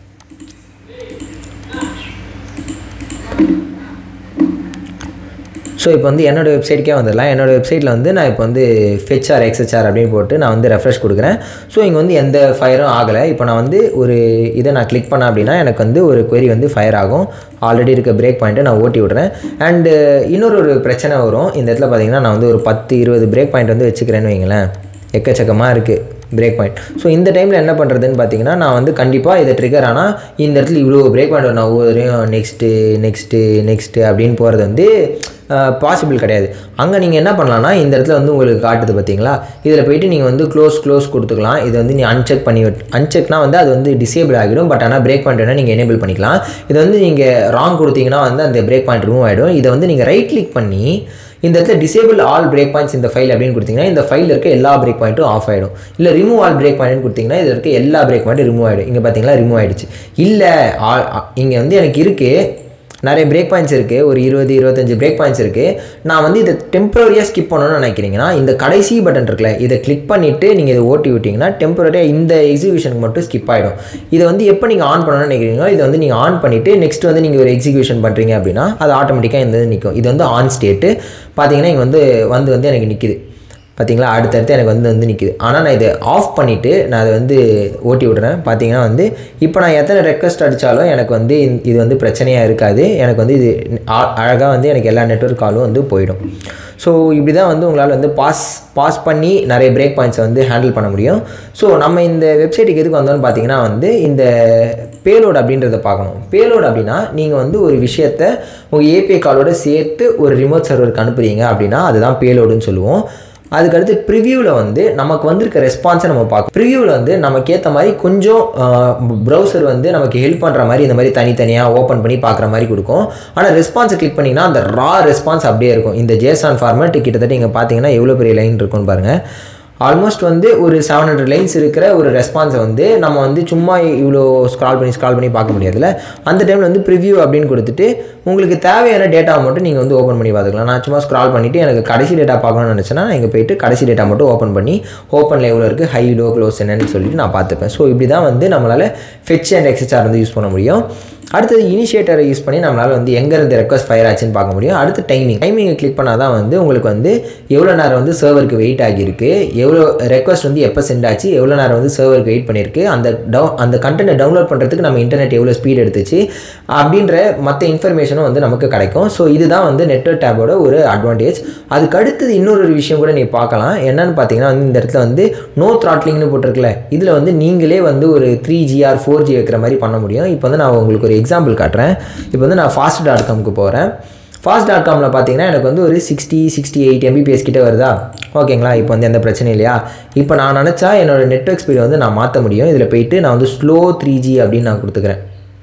ஸோ இப்போ வந்து என்னோடய வெப்சைட்க்கே வந்துடலாம் என்னோடய வெப்சைட்டில் வந்து நான் இப்போ வந்து ஃபெச்ஆர் எக்ஸ்ஹெச்ஆர் அப்படின்னு போட்டு நான் வந்து ரெஃப்ரெஷ் கொடுக்குறேன் ஸோ இங்கே வந்து எந்த ஃபயரும் ஆகலை இப்போ நான் வந்து ஒரு இதை நான் கிளிக் பண்ணேன் அப்படின்னா எனக்கு வந்து ஒரு query வந்து ஃபயர் ஆகும் ஆல்ரெடி இருக்க பிரேக் பாயிண்ட்டை நான் ஓட்டி விட்றேன் அண்டு இன்னொரு ஒரு பிரச்சனை வரும் இந்த இடத்துல பார்த்தீங்கன்னா நான் வந்து ஒரு பத்து இருபது பிரேக் பாயிண்ட் வந்து வச்சுக்கிறேன்னு வைங்களேன் எக்கச்சக்கமாக இருக்குது பிரேக் பாயிண்ட் ஸோ இந்த டைமில் என்ன பண்ணுறதுன்னு பார்த்தீங்கன்னா நான் வந்து கண்டிப்பாக இதை ட்ரிகர் ஆனால் இந்த இடத்துல இவ்வளோ பிரேக் பாயிண்ட் நான் ஒவ்வொருவரையும் நெக்ஸ்ட்டு நெக்ஸ்ட்டு நெக்ஸ்ட்டு அப்படின்னு போகிறது வந்து பாசிபிள் கிடையாது அங்கே நீங்கள் என்ன பண்ணலாம்னா இந்த இடத்துல வந்து உங்களுக்கு காட்டுது பார்த்தீங்களா இதில் போயிட்டு நீங்கள் வந்து க்ளோஸ் க்ளோஸ் கொடுத்துக்கலாம் இது வந்து நீ அன்செக் பண்ணி அன்செக்னா வந்து அது வந்து டிசேபிள் ஆகிடும் பட் ஆனால் பிரேக் பாயிண்ட் வேணால் நீங்கள் எனேபிள் பண்ணிக்கலாம் இதை வந்து நீங்கள் ராங் கொடுத்தீங்கன்னா வந்து அந்த பிரேக் பாயிண்ட் ரிமூவ் ஆகிடும் இதை வந்து நீங்கள் ரைட் கிளிக் பண்ணி இந்த இடத்துல டிசேபிள் ஆல் பிரேக் பாயிண்ட்ஸ் இந்த ஃபைல் அப்படின்னு கொடுத்தீங்கன்னா இந்த ஃபைலில் இருக்க எல்லா பிரேக் பாயிண்ட்டும் ஆஃப் ஆகிடும் இல்லை ரிமூவ் ஆல் பிரேக் பாயிண்ட் கொடுத்தீங்கன்னா இதில் இருக்க எல்லா பிரேக் பாயிண்ட்டும் ரிமூவ் ஆகிடும் இங்கே பார்த்தீங்களா ரிமூவ் ஆகிடுச்சு இல்லை இங்கே வந்து எனக்கு இருக்குது நிறைய பிரேக் பாயிண்ட்ஸ் இருக்குது ஒரு இருபது இருபத்தஞ்சு பிரேக் பாயிண்ட்ஸ் இருக்குது நான் வந்து இதை டெம்பரரியாக ஸ்கிப் பண்ணணும்னு நினைக்கிறீங்கன்னா இந்த கடைசி பட்டன் இருக்குல்ல இதை கிளிக் பண்ணிவிட்டு நீங்கள் இதை ஓட்டி விட்டிங்கன்னா டெம்பரரியாக இந்த எக்ஸிக்யூஷனுக்கு மட்டும் ஸ்கிப் ஆகிடும் இதை வந்து எப்போ நீங்கள் ஆன் பண்ணணும்னு நினைக்கிறீங்களோ இதை வந்து நீங்கள் ஆன் பண்ணிவிட்டு நெக்ஸ்ட் வந்து நீங்கள் ஒரு எக்ஸிக்யூஷன் பண்ணுறீங்க அப்படின்னா அது ஆட்டோமேட்டிக்காக இந்த இது நிற்கும் இது வந்து ஆன் ஸ்டேட்டு பார்த்தீங்கன்னா இங்கே வந்து வந்து வந்து எனக்கு நிற்கிது பார்த்தீங்களா அடுத்தடுத்து எனக்கு வந்து வந்து நிற்கிது ஆனால் நான் இதை ஆஃப் பண்ணிவிட்டு நான் அதை வந்து ஓட்டி விட்றேன் பார்த்தீங்கன்னா வந்து இப்போ நான் எத்தனை ரெக்வஸ்ட் அடித்தாலும் எனக்கு வந்து இந்த- இது வந்து பிரச்சனையாக இருக்காது எனக்கு வந்து இது அழகாக வந்து எனக்கு எல்லா நெட்வொர்க் காலும் வந்து போயிடும் ஸோ இப்படி தான் வந்து உங்களால் வந்து பாஸ் பாஸ் பண்ணி நிறைய பிரேக் பாயிண்ட்ஸை வந்து ஹேண்டில் பண்ண முடியும் ஸோ நம்ம இந்த வெப்சைட்டுக்கு எதுக்கு வந்தோம்னு பார்த்தீங்கன்னா வந்து இந்த பேலோட் அப்படின்றத பார்க்கணும் பேலோட் அப்படின்னா நீங்கள் வந்து ஒரு விஷயத்த உங்கள் ஏபிஐ காலோட சேர்த்து ஒரு ரிமோட் சர்வருக்கு அனுப்புறீங்க அப்படின்னா அதுதான் பேலோடுன்னு சொல்லுவோம் அதுக்கடுத்து ப்ரிவியூவில் வந்து நமக்கு வந்திருக்க ரெஸ்பான்ஸை நம்ம பார்க்கணும் ப்ரிவியூவில் வந்து நமக்கு ஏற்ற மாதிரி கொஞ்சம் ப்ரௌசர் வந்து நமக்கு ஹெல்ப் பண்ணுற மாதிரி இந்த மாதிரி தனித்தனியாக ஓப்பன் பண்ணி பார்க்குற மாதிரி கொடுக்கும் ஆனால் ரெஸ்பான்ஸை கிளிக் பண்ணிங்கன்னா அந்த ரா ரெஸ்பான்ஸ் அப்படியே இருக்கும் இந்த ஜேசான் ஃபார்மேட் கிட்டத்தட்ட இங்கே பார்த்தீங்கன்னா எவ்வளோ பெரிய லைன் இருக்குன்னு பாருங்கள் ஆல்மோஸ்ட் வந்து ஒரு செவன் ஹண்ட்ரட் லைன்ஸ் இருக்கிற ஒரு ரெஸ்பான்ஸை வந்து நம்ம வந்து சும்மா இவ்வளோ ஸ்க்ரால் பண்ணி ஸ்க்ரால் பண்ணி பார்க்க முடியாதுல்ல அந்த டைமில் வந்து ப்ரிவ்யூ அப்படின்னு கொடுத்துட்டு உங்களுக்கு தேவையான டேட்டாவை மட்டும் நீங்கள் வந்து ஓப்பன் பண்ணி பார்த்துக்கலாம் நான் சும்மா ஸ்க்ரால் பண்ணிவிட்டு எனக்கு கடைசி டேட்டா பார்க்கணும்னு நினச்சேன்னா நான் இங்கே போயிட்டு கடைசி டேட்டா மட்டும் ஓப்பன் பண்ணி ஓப்பனில் எவ்வளோ இருக்குது ஹை லோ க்ளோஸ் என்னன்னு சொல்லிட்டு நான் பார்த்துப்பேன் ஸோ இப்படி தான் வந்து நம்மளால் ஃபெச் அண்ட் எக்ஸ்ஹெச்ஆர் வந்து யூஸ் பண்ண முடியும் அடுத்தது இனிஷியேட்டரை யூஸ் பண்ணி நம்மளால் வந்து எங்கே இருந்து ரெக்வஸ்ட் ஃபயர் ஆச்சுன்னு பார்க்க முடியும் அடுத்து டைமிங் டைமிங்கை கிளிக் பண்ணால் தான் வந்து உங்களுக்கு வந்து எவ்வளோ நேரம் வந்து சர்வருக்கு வெயிட் ஆகியிருக்கு எவ்வளோ ரெக்வஸ்ட் வந்து எப்போ சென்ட் ஆச்சு எவ்வளோ நேரம் வந்து சர்வருக்கு வெயிட் பண்ணியிருக்கு அந்த டவு அந்த கண்டென்ட்டை டவுன்லோட் பண்ணுறதுக்கு நம்ம இன்டர்நெட் எவ்வளோ ஸ்பீட் எடுத்துச்சு அப்படின்ற மற்ற இன்ஃபர்மேஷனும் வந்து நமக்கு கிடைக்கும் ஸோ இதுதான் வந்து நெட்வொர்க் டேபோட ஒரு அட்வான்டேஜ் அதுக்கு அடுத்தது இன்னொரு ஒரு விஷயம் கூட நீ பார்க்கலாம் என்னன்னு பார்த்தீங்கன்னா வந்து இந்த இடத்துல வந்து நோ த்ராட்லிங்னு போட்டிருக்குல்ல இதில் வந்து நீங்களே வந்து ஒரு three G or four G வைக்கிற மாதிரி பண்ண முடியும் இப்போ வந்து நான் உங்களுக்கு ஒரு எக்ஸாம்பிள் காட்டுறேன் இப்போ வந்து நான் ஃபாஸ்ட் டாட் காம்க்கு போகிறேன் ஃபாஸ்ட் டாட் காமில் பார்த்தீங்கன்னா எனக்கு வந்து ஒரு சிக்ஸ்டி சிக்ஸ்டி எயிட் எம்பிபிஎஸ் கிட்ட வருதா ஓகேங்களா இப்போ வந்து எந்த பிரச்சனையும் இல்லையா இப்போ நான் நினச்சா என்னோட நெட்ஒர்க் ஸ்பீடை வந்து நான் மாற்ற முடியும் இதில் போயிட்டு நான் வந்து ஸ்லோ த்ரீ ஜி அப்படின்னு நான் கொடுத்துக்கிறேன்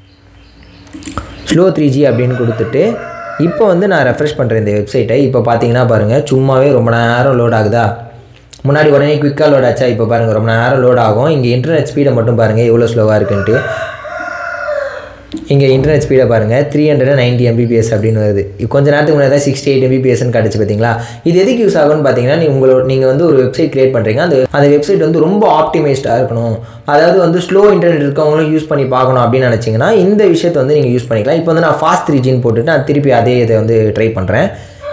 ஸ்லோ த்ரீ ஜி அப்படின்னு கொடுத்துட்டு இப்போ வந்து நான் ரெஃப்ரெஷ் பண்ணுறேன் இந்த வெப்சைட்டை இப்போ பார்த்தீங்கன்னா பாருங்கள் சும்மாவே ரொம்ப நேரம் லோட் ஆகுதா முன்னாடி உடனே குயிக்காக லோட் ஆச்சா இப்போ பாருங்கள் ரொம்ப நேரம் லோட் ஆகும் இங்கே இன்டர்நெட் ஸ்பீடை மட்டும் பாருங்கள் எவ்வளோ ஸ்லோவாக இருக்குன்ட்டு இங்கே இன்டர்நெட் ஸ்பீடை பாருங்கள் த்ரீ ஹண்ட்ரட் நைன்ட்டி எம்பிபிஎஸ் அப்படின்னு வருது கொஞ்ச நேரத்துக்கு முன்னாடி தான் சிக்ஸ்டி எயிட் எம்பிபிஎஸ்னு கிடச்சி பார்த்தீங்களா இது எதுக்கு யூஸ் ஆகும்னு பார்த்தீங்கன்னா நீ உங்களோட நீங்கள் வந்து ஒரு வெப்சைட் கிரியேட் பண்ணுறீங்க அந்த அந்த வெப்சைட் வந்து ரொம்ப ஆப்டிமைஸ்டாக இருக்கணும் அதாவது வந்து ஸ்லோ இன்டர்நெட் இருக்கவங்களும் யூஸ் பண்ணி பார்க்கணும் அப்படின்னு நினச்சிங்கன்னா இந்த விஷயத்தை வந்து நீங்கள் யூஸ் பண்ணிக்கலாம் இப்போ வந்து நான் ஃபாஸ்ட் த்ரீ ஜின்னு போட்டுட்டு நான் திருப்பி அதே இதை வந்து ட்ரை பண்ணுறேன்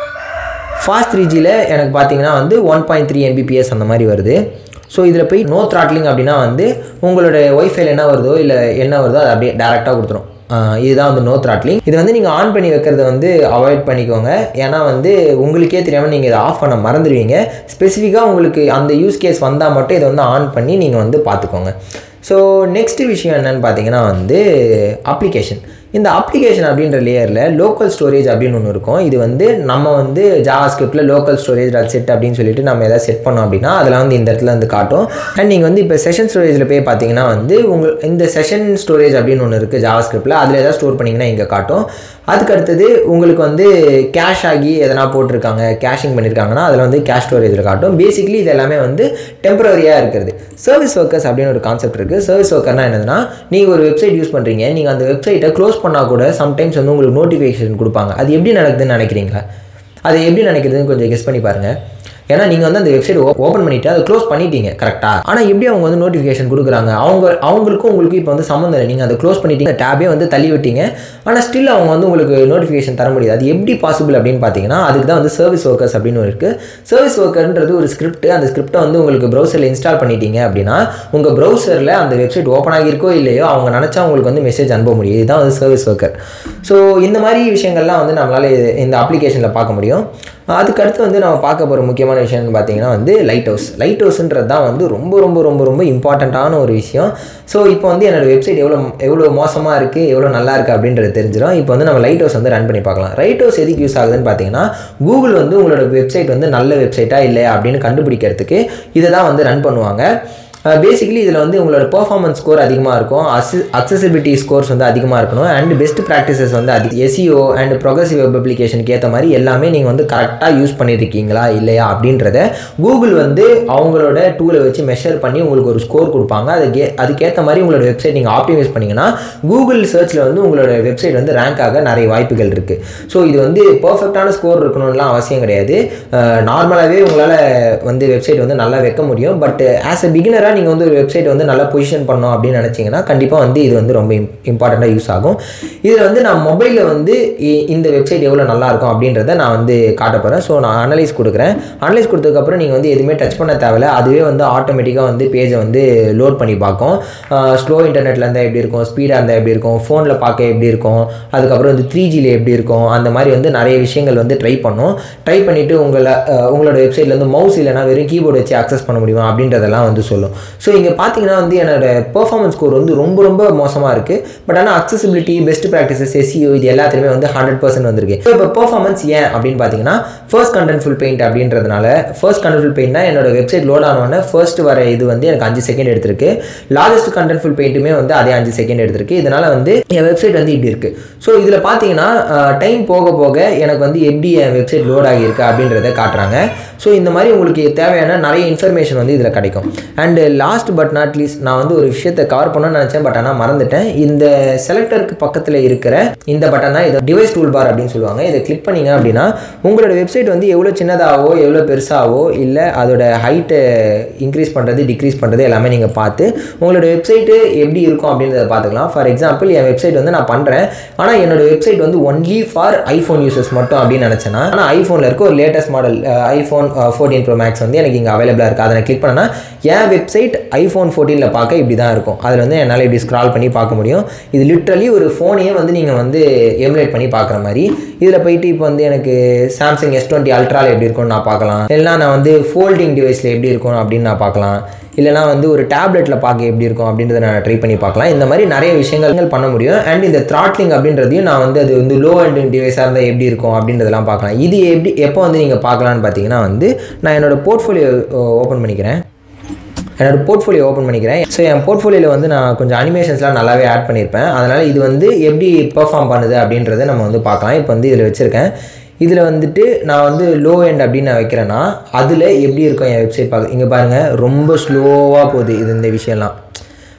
ஃபாஸ்ட் த்ரீ ஜியில் எனக்கு பார்த்தீங்கன்னா வந்து ஒன் பாயிண்ட் த்ரீ எம்பிபிஎஸ் அந்த மாதிரி வருது ஸோ இதில் போய் நோ த்ராட்லிங் அப்படின்னா வந்து உங்களோட ஒய்ஃபைல என்ன வருதோ இல்லை என்ன வருதோ அதை அப்படியே டேரெக்டாக கொடுத்துரும் ஆஹ் இதுதான் வந்து நோ த்ராட்லிங் இது வந்து நீங்கள் ஆன் பண்ணி வைக்கிறத வந்து அவாய்ட் பண்ணிக்கோங்க ஏன்னா வந்து உங்களுக்கே தெரியாமல் நீங்கள் இதை ஆஃப் பண்ண மறந்துடுவீங்க ஸ்பெசிஃபிக்காக உங்களுக்கு அந்த யூஸ் கேஸ் வந்தால் மட்டும் இதை வந்து ஆன் பண்ணி நீங்கள் வந்து பார்த்துக்கோங்க ஸோ நெக்ஸ்ட் விஷயம் என்னன்னு பார்த்தீங்கன்னா வந்து அப்ளிகேஷன் இந்த அப்ளிகேஷன் அப்படின்ற லேயரில் லோக்கல் ஸ்டோரேஜ் அப்படின்னு ஒன்று இருக்கும் இது வந்து நம்ம வந்து ஜாவா ஸ்கிரிப்டில் லோக்கல் ஸ்டோரேஜ் டாட் செட் அப்படின்னு சொல்லிட்டு நம்ம எதாவது செட் பண்ணோம் அப்படின்னா அதெல்லாம் வந்து இந்த இடத்துல வந்து காட்டும் அண்ட் நீங்கள் வந்து இப்போ செஷன் ஸ்டோரேஜில் போய் பார்த்தீங்கன்னா வந்து உங்கள் இந்த செஷன் ஸ்டோரேஜ் அப்படின்னு ஒன்று இருக்குது ஜாவா ஸ்கிரிப்டில் அதில் எதாவது ஸ்டோர் பண்ணிங்கன்னா இங்கே காட்டும் அதுக்கு அடுத்தது உங்களுக்கு வந்து கேஷ் ஆகி எதனா போட்டிருக்காங்க கேஷிங் பண்ணியிருக்காங்கன்னா அதில் வந்து கேஷ் ஸ்டோரேஜில் காட்டும் பேசிக்லி இது எல்லாமே வந்து டெம்பரரியாக இருக்கிறது சர்வீஸ் ஒர்க்கர்ஸ் அப்படின்னு ஒரு கான்செப்ட் இருக்குது சர்வீஸ் ஒர்க்கர்னா என்னதுன்னா நீங்கள் ஒரு வெப்சைட் யூஸ் பண்ணுறீங்க நீங்கள் அந்த வெப்சைட்டை க்ளோஸ் பண்ணால் கூட சம்டைம்ஸ் வந்து உங்களுக்கு நோட்டிஃபிகேஷன் கொடுப்பாங்க அது எப்படி நடக்குதுன்னு நினைக்கிறீங்களா அதை எப்படி நினைக்கிறதுன்னு கொஞ்சம் கெஸ் பண்ணி பாருங்கள் ஏன்னா நீங்கள் வந்து அந்த வெப்சைட் ஓப்பன் பண்ணிவிட்டு அதை க்ளோஸ் பண்ணிட்டீங்க கரெக்டாக ஆனால் எப்படி அவங்க வந்து நோட்டிஃபிகேஷன் கொடுக்குறாங்க அவங்க அவங்களுக்கும் உங்களுக்கு இப்போ வந்து சம்மந்தம் இல்லை நீங்கள் அதை க்ளோஸ் பண்ணிட்டீங்க டேபே வந்து தள்ளி விட்டீங்க ஆனால் ஸ்டில் அவங்க வந்து உங்களுக்கு நோட்டிஃபிகேஷன் தர முடியாது அது எப்படி பாசிபிள் அப்படின்னு பார்த்தீங்கன்னா அதுக்கு தான் வந்து சர்வீஸ் ஒர்க்கர்ஸ் அப்படின்னு ஒரு இருக்குது சர்வீஸ் ஒர்க்கர்ன்றது ஒரு ஸ்கிரிப்ட் அந்த ஸ்கிரிப்டை வந்து உங்களுக்கு ப்ரௌசரில் இன்ஸ்டால் பண்ணிட்டீங்க அப்படின்னா உங்கள் ப்ரௌசரில் அந்த வெப்சைட் ஓப்பன் ஆகியிருக்கோ இல்லையோ அவங்க நினச்சா உங்களுக்கு வந்து மெசேஜ் அனுப்ப முடியும் இதுதான் வந்து சர்வீஸ் ஒர்க்கர் ஸோ இந்த மாதிரி விஷயங்கள்லாம் வந்து நம்மளால் இது- இந்த அப்ளிகேஷனில் பார்க்க முடியும் அதுக்கு அடுத்து வந்து நம்ம பார்க்க போகிற முக்கியமான விஷயம்னு பார்த்தீங்கன்னா வந்து லைட் ஹவுஸ் லைட் ஹவுஸ்ன்றது தான் வந்து ரொம்ப ரொம்ப ரொம்ப ரொம்ப இம்பார்ட்டண்ட்டான ஒரு விஷயம் ஸோ இப்போ வந்து என்னோட வெப்சைட் எவ்வளோ எவ்வளோ மோசமாக இருக்குது எவ்வளோ நல்லா இருக்குது அப்படின்றது தெரிஞ்சிடும் இப்போ வந்து நம்ம லைட் ஹவுஸ் வந்து ரன் பண்ணி பார்க்கலாம் லைட் ஹவுஸ் எதுக்கு யூஸ் ஆகுதுன்னு பார்த்தீங்கன்னா கூகுள் வந்து உங்களோட வெப்சைட் வந்து நல்ல வெப்சைட்டா இல்லையா அப்படின்னு கண்டுபிடிக்கிறதுக்கு இதை தான் வந்து ரன் பண்ணுவாங்க பேசிக்கலி இதில் வந்து உங்களோட பெர்ஃபார்மன்ஸ் ஸ்கோர் அதிகமாக இருக்கும் அசி அக்சசிபிலிட்டி ஸ்கோர்ஸ் வந்து அதிகமாக இருக்கணும் அண்ட் பெஸ்ட் ப்ராக்டிசஸ் வந்து அதிக எஸ்இஓ அண்ட் ப்ரொகசிவ் வெப் அப்ளிகேஷனுக்கு ஏற்ற மாதிரி எல்லாமே நீங்கள் வந்து கரெக்டாக யூஸ் பண்ணியிருக்கீங்களா இல்லையா அப்படின்றத கூகுள் வந்து அவங்களோட டூலை வச்சு மெஷர் பண்ணி உங்களுக்கு ஒரு ஸ்கோர் கொடுப்பாங்க அதுக்கு அதுக்கேற்ற மாதிரி உங்களோட வெப்சைட் நீங்கள் ஆப்டிமைஸ் பண்ணிங்கன்னா கூகுள் சர்ச்சில் வந்து உங்களோட வெப்சைட் வந்து ரேங்க் ஆக நிறைய வாய்ப்புகள் இருக்குது ஸோ இது வந்து பர்ஃபெக்டான ஸ்கோர் இருக்கணும்லாம் அவசியம் கிடையாது நார்மலாகவே உங்களால் வந்து வெப்சைட் வந்து நல்லா வைக்க முடியும் பட் ஆஸ் எ பிகினராக நீங்கள் வந்து ஒரு வெப்சைட் வந்து நல்லா பொசிஷன் பண்ணோம் அப்படின்னு நினச்சிங்கன்னா கண்டிப்பாக வந்து இது வந்து ரொம்ப இம்பார்ட்டண்ட்டாக யூஸ் ஆகும் இதில் வந்து நான் மொபைலில் வந்து இ- இந்த வெப்சைட் எவ்வளோ நல்லா இருக்கும் அப்படின்றத நான் வந்து காட்ட போகிறேன் ஸோ நான் அனலைஸ் கொடுக்குறேன் அனலைஸ் கொடுத்ததுக்கப்புறம் நீங்கள் வந்து எதுவுமே டச் பண்ண தேவையில்ல அதுவே வந்து ஆட்டோமேட்டிக்காக வந்து பேஜை வந்து லோட் பண்ணி பார்க்கும் ஸ்லோ இன்டர்நெட்டில் இருந்தால் எப்படி இருக்கும் ஸ்பீடாக இருந்தால் எப்படி இருக்கும் ஃபோனில் பார்க்க எப்படி இருக்கும் அதுக்கப்புறம் வந்து த்ரீ ஜியில் எப்படி இருக்கும் அந்த மாதிரி வந்து நிறைய விஷயங்கள் வந்து ட்ரை பண்ணும் ட்ரை பண்ணிவிட்டு உங்களை அஹ், உங்களோட வெப்சைட்ல வந்து மவுஸ் இல்லைனா வெறும் கீபோர்டு வச்சு அக்சஸ் பண்ண முடியுமா அப்படின்றதெல்லாம் வந்து சொல்லும் ஸோ இங்கே பார்த்தீங்கன்னா வந்து என்னோட பெர்ஃபார்மன்ஸ் ஸ்கோர் வந்து ரொம்ப ரொம்ப மோசமாக இருக்குது பட் ஆனால் அக்சசிபிலிட்டி பெஸ்ட் ப்ராக்டிசஸ் எஸ்இஓ இது எல்லாத்துலேயுமே வந்து ஹண்ட்ரட் பர்சன்ட் வந்திருக்கு ஸோ இப்போ பெர்ஃபார்மன்ஸ் ஏன் அப்படின்னு பார்த்தீங்கன்னா ஃபர்ஸ்ட் கண்டென்ட்ஃபுல் பெயிண்ட் அப்படின்றதுனால ஃபர்ஸ்ட் கண்டென்ட்ஃபுல் பெயிண்ட்னா என்னோட வெப்சைட் லோட் ஆனோடனே ஃபர்ஸ்ட் வர இது வந்து எனக்கு அஞ்சு செகண்ட் எடுத்திருக்கு லார்ஜஸ்ட் கண்டென்ட்ஃபுல் பெயிண்ட்டுமே வந்து அதே அஞ்சு செகண்ட் எடுத்திருக்கு இதனால் வந்து என் வெப்சைட் வந்து இப்படி இருக்குது ஸோ இதில் பார்த்தீங்கன்னா டைம் போக போக எனக்கு வந்து எப்படி என் வெப்சைட் லோட் ஆகியிருக்கு அப்படின்றத காட்டுறாங்க ஸோ இந்த மாதிரி உங்களுக்கு தேவையான நிறைய இன்ஃபர்மேஷன் வந்து இதில் கிடைக்கும் and last but not least நான் வந்து ஒரு விஷயத்தை கவர் பண்ணணும்னு நினச்சேன் பட் ஆனால் மறந்துட்டேன் இந்த செலக்டருக்கு பக்கத்தில் இருக்கிற இந்த பட்டன் தான் இது டிவைஸ் டூல் பார் அப்படின்னு சொல்லுவாங்க இதை கிளிக் பண்ணீங்க அப்படின்னா உங்களோட வெப்சைட் வந்து எவ்வளோ சின்னதாகவோ எவ்வளோ பெருசாகவோ இல்லை அதோட ஹைட்டை இன்க்ரீஸ் பண்ணுறது டிக்ரீஸ் பண்ணுறது எல்லாமே நீங்கள் பார்த்து உங்களோட வெப்சைட்டு எப்படி இருக்கும் அப்படின்றத பார்த்துக்கலாம் ஃபார் எக்ஸாம்பிள் என் வெப்சைட் வந்து நான் பண்ணுறேன் ஆனால் என்னோட வெப்சைட் வந்து ஒன்லி ஃபார் ஐஃபோன் யூசர்ஸ் மட்டும் அப்படின்னு நினச்சேன்னா ஆனால் ஐஃபோனில் இருக்க ஒரு latest model iPhone fourteen pro max வந்து எனக்கு இங்கே அவைலபிளாக இருக்குது அதை நான் கிளிக் பண்ணேன்னா என் வெப்சைட் ஐஃபோன் ஃபோர்டீனில் பார்க்க இப்படி தான் இருக்கும் அதில் வந்து என்னால் இப்படி ஸ்க்ரால் பண்ணி பார்க்க முடியும் இது லிட்ரலி ஒரு ஃபோனையே வந்து நீங்கள் வந்து எமுலேட் பண்ணி பார்க்குற மாதிரி இதில் போயிட்டு இப்போ வந்து எனக்கு சாம்சங் எஸ் டுவெண்ட்டி அல்ட்ராவில் எப்படி இருக்கும்னு நான் பார்க்கலாம் இல்லைனா நான் வந்து ஃபோல்டிங் டிவைஸில் எப்படி இருக்கும் அப்படின்னு நான் பார்க்கலாம் இல்லைனா வந்து ஒரு டேப்லெட்டில் பார்க்க எப்படி இருக்கும் அப்படின்றத நான் ட்ரை பண்ணி பார்க்கலாம் இந்த மாதிரி நிறைய விஷயங்கள் பண்ண முடியும் அண்ட் இந்த த்ராட்லிங் அப்படின்றதையும் நான் வந்து அது வந்து லோ அண்ட் டிவைஸாக இருந்தால் எப்படி இருக்கும் அப்படின்றதெல்லாம் பார்க்கலாம் இது எப்படி எப்போ வந்து நீங்கள் பார்க்கலான்னு பார்த்தீங்கன்னா வந்து நான் என்னோட போர்ட்ஃபோலியோ ஓப்பன் பண்ணிக்கிறேன் என்னோட போர்ட்ஃபோலியோ ஓப்பன் பண்ணிக்கிறேன் ஸோ என் போர்ட்ஃபோலியோவில் வந்து நான் கொஞ்சம் அனிமேஷன்ஸ்லாம் நல்லாவே ஆட் பண்ணியிருப்பேன் அதனால் இது வந்து எப்படி பெர்ஃபார்ம் பண்ணுது அப்படின்றத நம்ம வந்து பார்க்கலாம் இப்போ வந்து இதில் வச்சுருக்கேன் இதில் வந்துட்டு நான் வந்து லோ எண்ட் அப்படின்னு நான் வைக்கிறேன்னா அதில் எப்படி இருக்கும் என் வெப்சைட் பார்க்க இங்கே பாருங்கள் ரொம்ப ஸ்லோவாக போகுது இது இந்த விஷயம்லாம்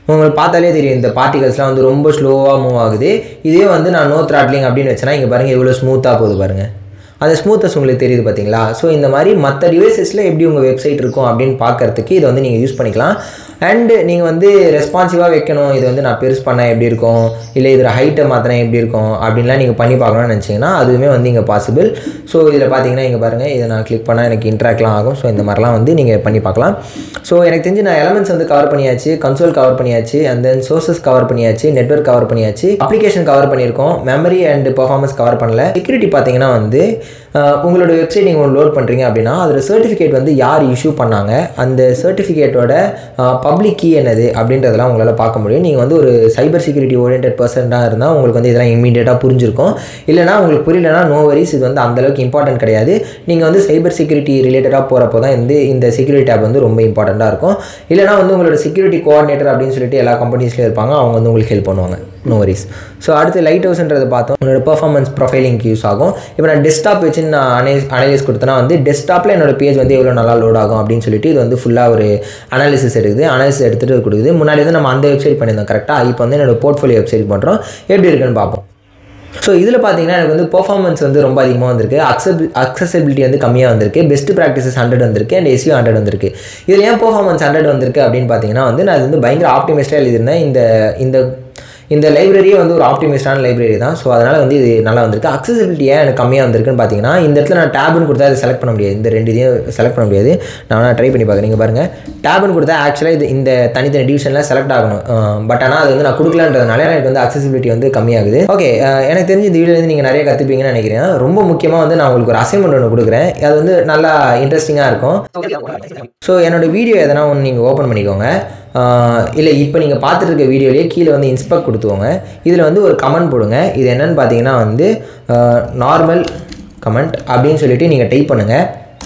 உங்களுக்கு பார்த்தாலே தெரியும் இந்த பார்ட்டிகல்ஸ்லாம் வந்து ரொம்ப ஸ்லோவாக மூவ் ஆகுது இதே வந்து நான் நோ த்ராட்லிங் அப்படின்னு வச்சேன்னா இங்கே பாருங்கள் எவ்வளோ ஸ்மூத்தாக போகுது பாருங்கள் அந்த ஸ்மூத்தஸ் உங்களுக்கு தெரியுது பார்த்தீங்களா ஸோ இந்த மாதிரி மற்ற டிவைசஸில் எப்படி உங்கள் வெப்சைட் இருக்கும் அப்படின்னு பார்க்கறதுக்கு இதை வந்து நீங்கள் யூஸ் பண்ணிக்கலாம் அண்டு நீங்கள் வந்து ரெஸ்பான்சிவாக வைக்கணும் இது வந்து நான் பெருசு பண்ண எப்படி இருக்கும் இல்லை இதில் ஹைட்டை மாற்றினா எப்படி இருக்கும் அப்படின்லாம் நீங்கள் பண்ணி பார்க்கணும்னு நினச்சிங்கன்னா அதுவுமே வந்து இங்கே பாசிபிள் ஸோ இதில் பார்த்தீங்கன்னா இங்கே பாருங்கள் இதை நான் கிளிக் பண்ணால் எனக்கு இன்ட்ராக்ட்லாம் ஆகும் ஸோ இந்த மாதிரிலாம் வந்து நீங்கள் பண்ணி பார்க்கலாம் ஸோ எனக்கு தெரிஞ்சு நான் எலமெண்ட்ஸ் வந்து கவர் பண்ணியாச்சு கன்சோல் கவர் பண்ணியாச்சு அண்ட் தென் சோர்சஸ் கவர் பண்ணியாச்சு நெட்ஒர்க் கவர் பண்ணியாச்சு அப்ளிகேஷன் கவர் பண்ணியிருக்கோம் மெமரி அண்ட் பர்ஃபார்மன்ஸ் கவர் பண்ணல செக்யூரிட்டி பார்த்தீங்கன்னா வந்து அஹ், உங்களோட வெப்சைட் நீங்கள் லோட் பண்ணுறீங்க அப்படின்னா அதில் சர்டிஃபிகேட் வந்து யார் இஷ்யூ பண்ணாங்க அந்த சர்டிஃபிகேட்டோட பப்ளிக் கீ என்னது அப்படின்றதெல்லாம் உங்களால் பார்க்க முடியும் நீங்கள் வந்து ஒரு சைபர் செக்யூரிட்டி ஓரியன்ட் பர்சனாக இருந்தால் உங்களுக்கு வந்து இதெல்லாம் இமீடியட்டாக புரிஞ்சிருக்கும் இல்லைனா உங்களுக்கு புரியலனா நோ வரிஸ் இது வந்து அந்தளவுக்கு இம்பார்ட்டன்ட் கிடையாது நீங்கள் வந்து சைபர் செக்யூரிட்டி ரிலேட்டடாக போகிறப்போ தான் வந்து இந்த செக்யூரிட்டி டேப் வந்து ரொம்ப இம்பார்ட்டண்ட்டாக இருக்கும் இல்லைனா வந்து உங்களோட செக்யூரிட்டி கோஆர்டினேட்டர் அப்படின்னு சொல்லிட்டு எல்லா கம்பெனிஸ்லேயும் இருப்பாங்க அவங்க வந்து உங்களுக்கு ஹெல்ப் பண்ணுவாங்க நோ வரிஸ் ஸோ அடுத்து லைட் ஹவுஸ்ன்றதை பார்த்தோம் உங்களோட பெர்ஃபார்மன்ஸ் ப்ரொஃபைலிங்க்கு யூஸ் ஆகும் இப்போ நான் டெஸ்க்டாப் வச்சு நான் அனலைஸ் அனலைஸ் கொடுத்தேன்னா வந்து டெஸ்க்டாப்பில் என்னோட பேஜ் வந்து எவ்வளோ நல்லா லோட் ஆகும் அப்படின்னு சொல்லிட்டு இது வந்து ஃபுல்லாக ஒரு அனாலிசிஸ் எடுக்குது அனாலிசிஸ் எடுத்துகிட்டு இது கொடுக்குது முன்னாடி வந்து நம்ம அந்த வெப்சைட் பண்ணியிருந்தோம் கரெக்டாக இப்போ வந்து என்னோட போர்ட்ஃபோலியோ வெப்சைட் பண்ணுறோம் எப்படி இருக்குன்னு பார்ப்போம் ஸோ இதில் பார்த்தீங்கன்னா எனக்கு வந்து பெர்ஃபார்மன்ஸ் வந்து ரொம்ப அதிகமாக வந்திருக்கு அக்சபிள் அக்சசபிலிட்டி வந்து கம்மியாக வந்திருக்கு பெஸ்ட் ப்ராக்டிசஸ் ஹண்ட்ரட் வந்திருக்கு அண்ட் எஸ்யூ ஹண்ட்ரட் வந்திருக்கு இதில் ஏன் பெர்ஃபார்மன்ஸ் ஹண்ட்ரட் வந்திருக்கு அப்படின்னு பார்த்தீங்கன்னா வந்து நான் இது வந்து பயங்கர ஆப்டிமிஸ்டாக எழுதியிருந்தேன் இந்த இந்த இந்த லைப்ரரியே வந்து ஒரு ஆப்டிமிஸ்டான லைப்ரரி தான் ஸோ அதனால் வந்து இது நல்லா வந்திருக்கு அக்சசிபிலிட்டி ஏன் எனக்கு கம்மியாக வந்திருக்குன்னு பார்த்தீங்கன்னா இந்த இடத்துல நான் டேப்னு கொடுத்தா அதை செலக்ட் பண்ண முடியாது இந்த ரெண்டு இதையும் செலக்ட் பண்ண முடியாது நான் ட்ரை பண்ணி பார்க்குறேன் நீங்கள் பாருங்கள் டேப்னு கொடுத்தா ஆக்சுவலாக இது இந்த தனித்தனி டிவிஷனில் செலக்ட் ஆகணும் பட் ஆனால் அது வந்து நான் கொடுக்கலன்றதுனால எனக்கு வந்து அக்சசிபிலிட்டி வந்து கம்மியாகுது ஓகே எனக்கு தெரிஞ்சு இந்த வீடியோலேருந்து நீங்கள் நிறைய கற்றுப்பீங்கன்னு நினைக்கிறேன் ரொம்ப முக்கியமாக வந்து நான் உங்களுக்கு ஒரு அசைன்மெண்ட் ஒன்று கொடுக்குறேன் அது வந்து நல்லா இன்ட்ரெஸ்டிங்காக இருக்கும் ஸோ என்னோட வீடியோ எதனா ஒன்று நீங்கள் ஓப்பன் பண்ணிக்கோங்க இல்லை இப்போ நீங்கள் பார்த்துட்டு இருக்க வீடியோலேயே கீழே வந்து இன்ஸ்பெக்ட் கொடுத்துக்கோங்க இதில் வந்து ஒரு கமெண்ட் போடுங்க இது என்னன்னு பார்த்தீங்கன்னா வந்து நார்மல் கமெண்ட் அப்படின்னு சொல்லிட்டு நீங்கள் டைப் பண்ணுங்கள்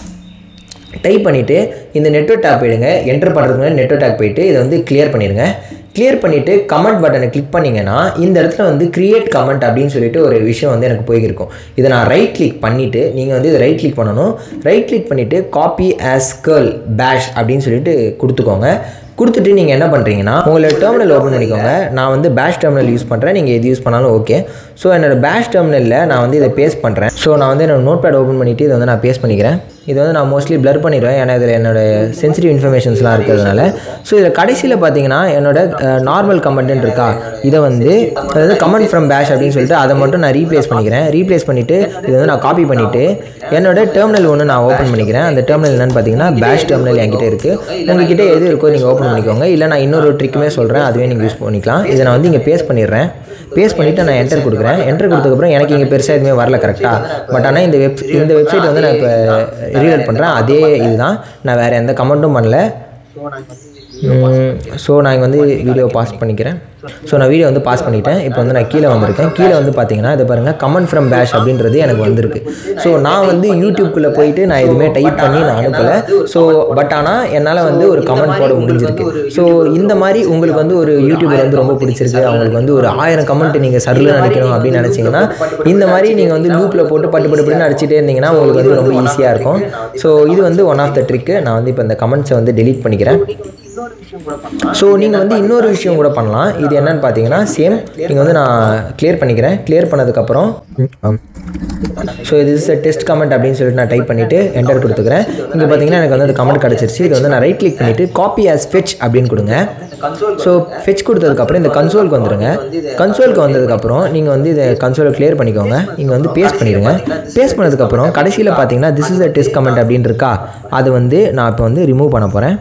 டைப் பண்ணிவிட்டு இந்த நெட்ஒர்க் டேப் போயிடுங்க என்டர் பண்ணுறதுக்கு முன்னாடி நெட்ஒர்க் டேப் போயிட்டு இதை வந்து கிளியர் பண்ணிடுங்க கிளியர் பண்ணிவிட்டு கமெண்ட் பட்டனை கிளிக் பண்ணிங்கன்னா இந்த இடத்துல வந்து கிரியேட் கமெண்ட் அப்படின்னு சொல்லிட்டு ஒரு விஷயம் வந்து எனக்கு போயிருக்கும் இதை நான் ரைட் கிளிக் பண்ணிவிட்டு நீங்கள் வந்து இதை ரைட் கிளிக் பண்ணணும் ரைட் கிளிக் பண்ணிவிட்டு காப்பி ஆஸ் கேர்ள் பேஷ் அப்படின்னு சொல்லிட்டு கொடுத்துக்கோங்க கொடுத்துட்டு நீங்கள் என்ன பண்ணுறீங்கன்னா உங்களோட டெர்மினல் ஓப்பன் பண்ணிக்கோங்க நான் வந்து பேஷ் டெர்மினல் யூஸ் பண்ணுறேன் நீங்கள் எது யூஸ் பண்ணாலும் ஓகே ஸோ என்னோட பேஷ் டெர்மினலில் நான் வந்து இதை பேஸ்ட் பண்ணுறேன் ஸோ நான் வந்து என்னோட நோட் பேட் ஓப்பன் பண்ணிவிட்டு இதை வந்து நான் பேஸ்ட் பண்ணிக்கிறேன் இது வந்து நான் மோஸ்ட்லி blur பண்ணிடுவேன் ஏன்னா இதில் என்னோட சென்சிட்டிவ் இன்ஃபர்மேஷன்ஸ்லாம் இருக்கிறதுனால ஸோ இதில் கடைசியில் பார்த்தீங்கன்னா என்னோட நார்மல் கமெண்ட் இருக்கா இதை வந்து அதாவது கமெண்ட் ஃப்ரம் பேஷ் அப்படின்னு சொல்லிட்டு அதை மட்டும் நான் ரீப்ளேஸ் பண்ணிக்கிறேன் ரீப்ளேஸ் பண்ணிவிட்டு இதை வந்து நான் காப்பி பண்ணிவிட்டு என்னோட டெர்மினல் ஒன்று நான் ஓப்பன் பண்ணிக்கிறேன் அந்த டெர்மினல் என்னன்னு பார்த்தீங்கன்னா பேஷ் டெர்மினல் என்கிட்ட இருக்குது உங்ககிட்ட எது இருக்கோ நீங்கள் ஓப்பன் பண்ணிக்கோங்க இல்லை நான் இன்னொரு ட்ரிக்குமே சொல்கிறேன் அதுவே நீங்கள் யூஸ் பண்ணிக்கலாம் இதை நான் வந்து இங்கே பேஸ்ட் பண்ணிடுறேன் பேஸ்ட் பண்ணிவிட்டு நான் என்டர் கொடுக்குறேன் என்டர் கொடுத்ததுக்கப்புறம் எனக்கு இங்கே பெருசாக எதுவுமே வரல கரெக்டாக பட் ஆனால் இந்த வெப் இந்த வெப்சைட் வந்து நான் இப்போ ரீலோட் பண்ணுறேன் அதே இதுதான் நான் வேறு எந்த கமெண்ட்டும் பண்ணல ஸோ நான் இங்கே வந்து வீடியோ பாஸ் பண்ணிக்கிறேன் ஸோ நான் வீடியோ வந்து பாஸ் பண்ணிட்டேன் இப்போ வந்து நான் கீழே வந்திருக்கேன் கீழே வந்து பார்த்தீங்கன்னா இதை பாருங்கள் கமெண்ட் ஃப்ரம் பேஷ் அப்படின்றது எனக்கு வந்திருக்கு ஸோ நான் வந்து யூடியூப்குள்ளே போயிட்டு நான் எதுவுமே டைப் பண்ணி நான் அனுப்பலை ஸோ பட் ஆனால் என்னால் வந்து ஒரு கமெண்ட் போட முடிஞ்சிருக்கு ஸோ இந்த மாதிரி உங்களுக்கு வந்து ஒரு யூடியூபர் வந்து ரொம்ப பிடிச்சிருக்கு அவங்களுக்கு வந்து ஒரு ஆயிரம் கமெண்ட் நீங்கள் சர்ல நினைக்கணும் அப்படின்னு நினச்சிங்கன்னா இந்த மாதிரி நீங்கள் வந்து லூப்பில் போட்டு பட்டு பட்டு பட்டுன்னு அடிச்சிட்டே இருந்தீங்கன்னா உங்களுக்கு வந்து ரொம்ப ஈஸியாக இருக்கும் ஸோ இது வந்து ஒன் ஆஃப் த ட்ரிக்கு நான் வந்து இப்போ இந்த கமெண்ட்ஸை வந்து delete பண்ணிக்கிறேன் ஸோ நீங்கள் வந்து இன்னொரு விஷயம் கூட பண்ணலாம் இது என்னன்னு பார்த்தீங்கன்னா சேம் நீங்கள் வந்து நான் கிளியர் பண்ணிக்கிறேன் கிளியர் பண்ணதுக்கப்புறம் ஸோ இது இஸ் டெஸ்ட் கமெண்ட் அப்படின்னு சொல்லிட்டு நான் டைப் பண்ணிவிட்டு என்டர் கொடுத்துக்கிறேன் இங்கே பார்த்தீங்கன்னா எனக்கு வந்து அந்த கமெண்ட் கிடச்சிருச்சு இது வந்து நான் ரைட் கிளிக் பண்ணிவிட்டு காப்பி ஆஸ் ஃபெச் அப்படின்னு கொடுங்க ஸோ ஃபெச் கொடுத்ததுக்கப்புறம் இந்த கன்சோலுக்கு வந்துடுங்க கன்சோலுக்கு வந்ததுக்கப்புறம் நீங்கள் வந்து இதை கன்சோலை கிளியர் பண்ணிக்கோங்க இங்கே வந்து பேஸ்ட் பண்ணிடுங்க பேஸ்ட் பண்ணதுக்கப்புறம் கடைசியில் பார்த்தீங்கன்னா this is a test comment அப்படின்னு இருக்கா அது வந்து நான் இப்போ வந்து ரிமூவ் பண்ண போகிறேன்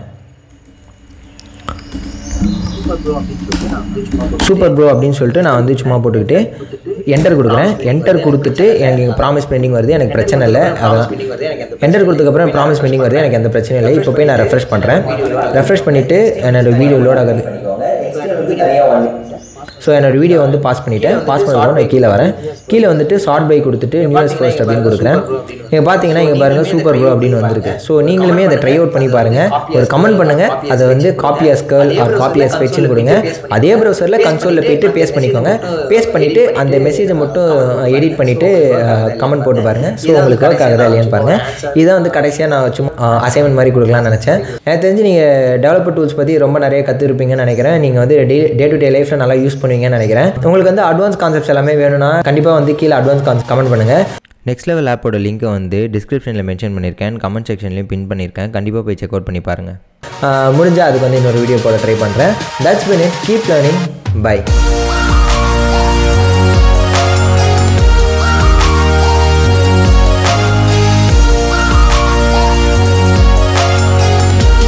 சூப்பர் ப்ரோ அப்படின்னு சொல்லிட்டு நான் வந்து சும்மா போட்டுக்கிட்டு என்டர் கொடுக்குறேன் என்டர் கொடுத்துட்டு எனக்கு இங்கே ப்ராமிஸ் பெண்டிங் வருது எனக்கு பிரச்சனை இல்லை அதான் என்டர் கொடுத்ததுக்கப்புறம் ப்ராமிஸ் பெண்டிங் வருது எனக்கு எந்த பிரச்சனையும் இல்லை இப்போ போய் நான் ரெஃப்ரெஷ் பண்ணுறேன் ரெஃப்ரெஷ் பண்ணிவிட்டு என்னோட வீடியோ லோட் ஆகுது ஸோ என்னோட வீடியோ வந்து பாஸ் பண்ணிவிட்டேன் பாஸ் பண்ணதுக்கு நான் கீழே வரேன் கீழே வந்துட்டு ஷார்ட் பை கொடுத்துட்டு நியூஸ் ஃபர்ஸ்ட் அப்படின்னு கொடுக்குறேன் நீங்கள் பார்த்தீங்கன்னா இங்கே பாருங்கள் சூப்பர் ப்ரோ அப்படின்னு வந்திருக்கு ஸோ நீங்களுமே அதை ட்ரை அவுட் பண்ணி பாருங்கள் ஒரு கமெண்ட் பண்ணுங்கள் அதை வந்து copy as curl or copy as ஃபெட்ச்னு கொடுங்க அதே ப்ரௌசரில் கன்சோலில் போயிட்டு பேஸ்ட் பண்ணிக்கோங்க பேஸ்ட் பண்ணிவிட்டு அந்த மெசேஜை மட்டும் எடிட் பண்ணிவிட்டு கமெண்ட் போட்டு பாருங்கள் ஸோ உங்களுக்கு ஒர்க் ஆகுதா இல்லையான்னு பாருங்கள் இதான் வந்து கடைசியாக நான் சும்மா அசைன்மெண்ட் மாதிரி கொடுக்கலாம்னு நினச்சேன் எனக்கு தெரிஞ்சு நீங்கள் டெவலப்பர் டூல்ஸ் பற்றி ரொம்ப நிறைய கற்றுருப்பீங்கன்னு நினைக்கிறேன் நீங்கள் வந்து டே டே டு டே லைஃப்பில் நல்லா யூஸ் பண்ணுவீங்கன்னு நினைக்கிறேன் உங்களுக்கு வந்து அட்வான்ஸ் கான்செப்ட்ஸ் எல்லாமே வேணும்னா கண்டிப்பாக வந்து கீழே அட்வான்ஸ் கான்செப்ட் கமெண்ட் பண்ணுங்கள் நெக்ஸ்ட் லெவல் ஆப்போட லிங்க்கை வந்து டிஸ்கிரிப்ஷனில் மென்ஷன் பண்ணியிருக்கேன் கமெண்ட் செக்ஷன்லேயும் பின் பண்ணியிருக்கேன் கண்டிப்பாக போய் செக் அவுட் பண்ணி பாருங்கள் முடிஞ்சால் அதுக்கு வந்து இன்னொரு வீடியோ போட ட்ரை பண்ணுறேன் that's been it keep learning by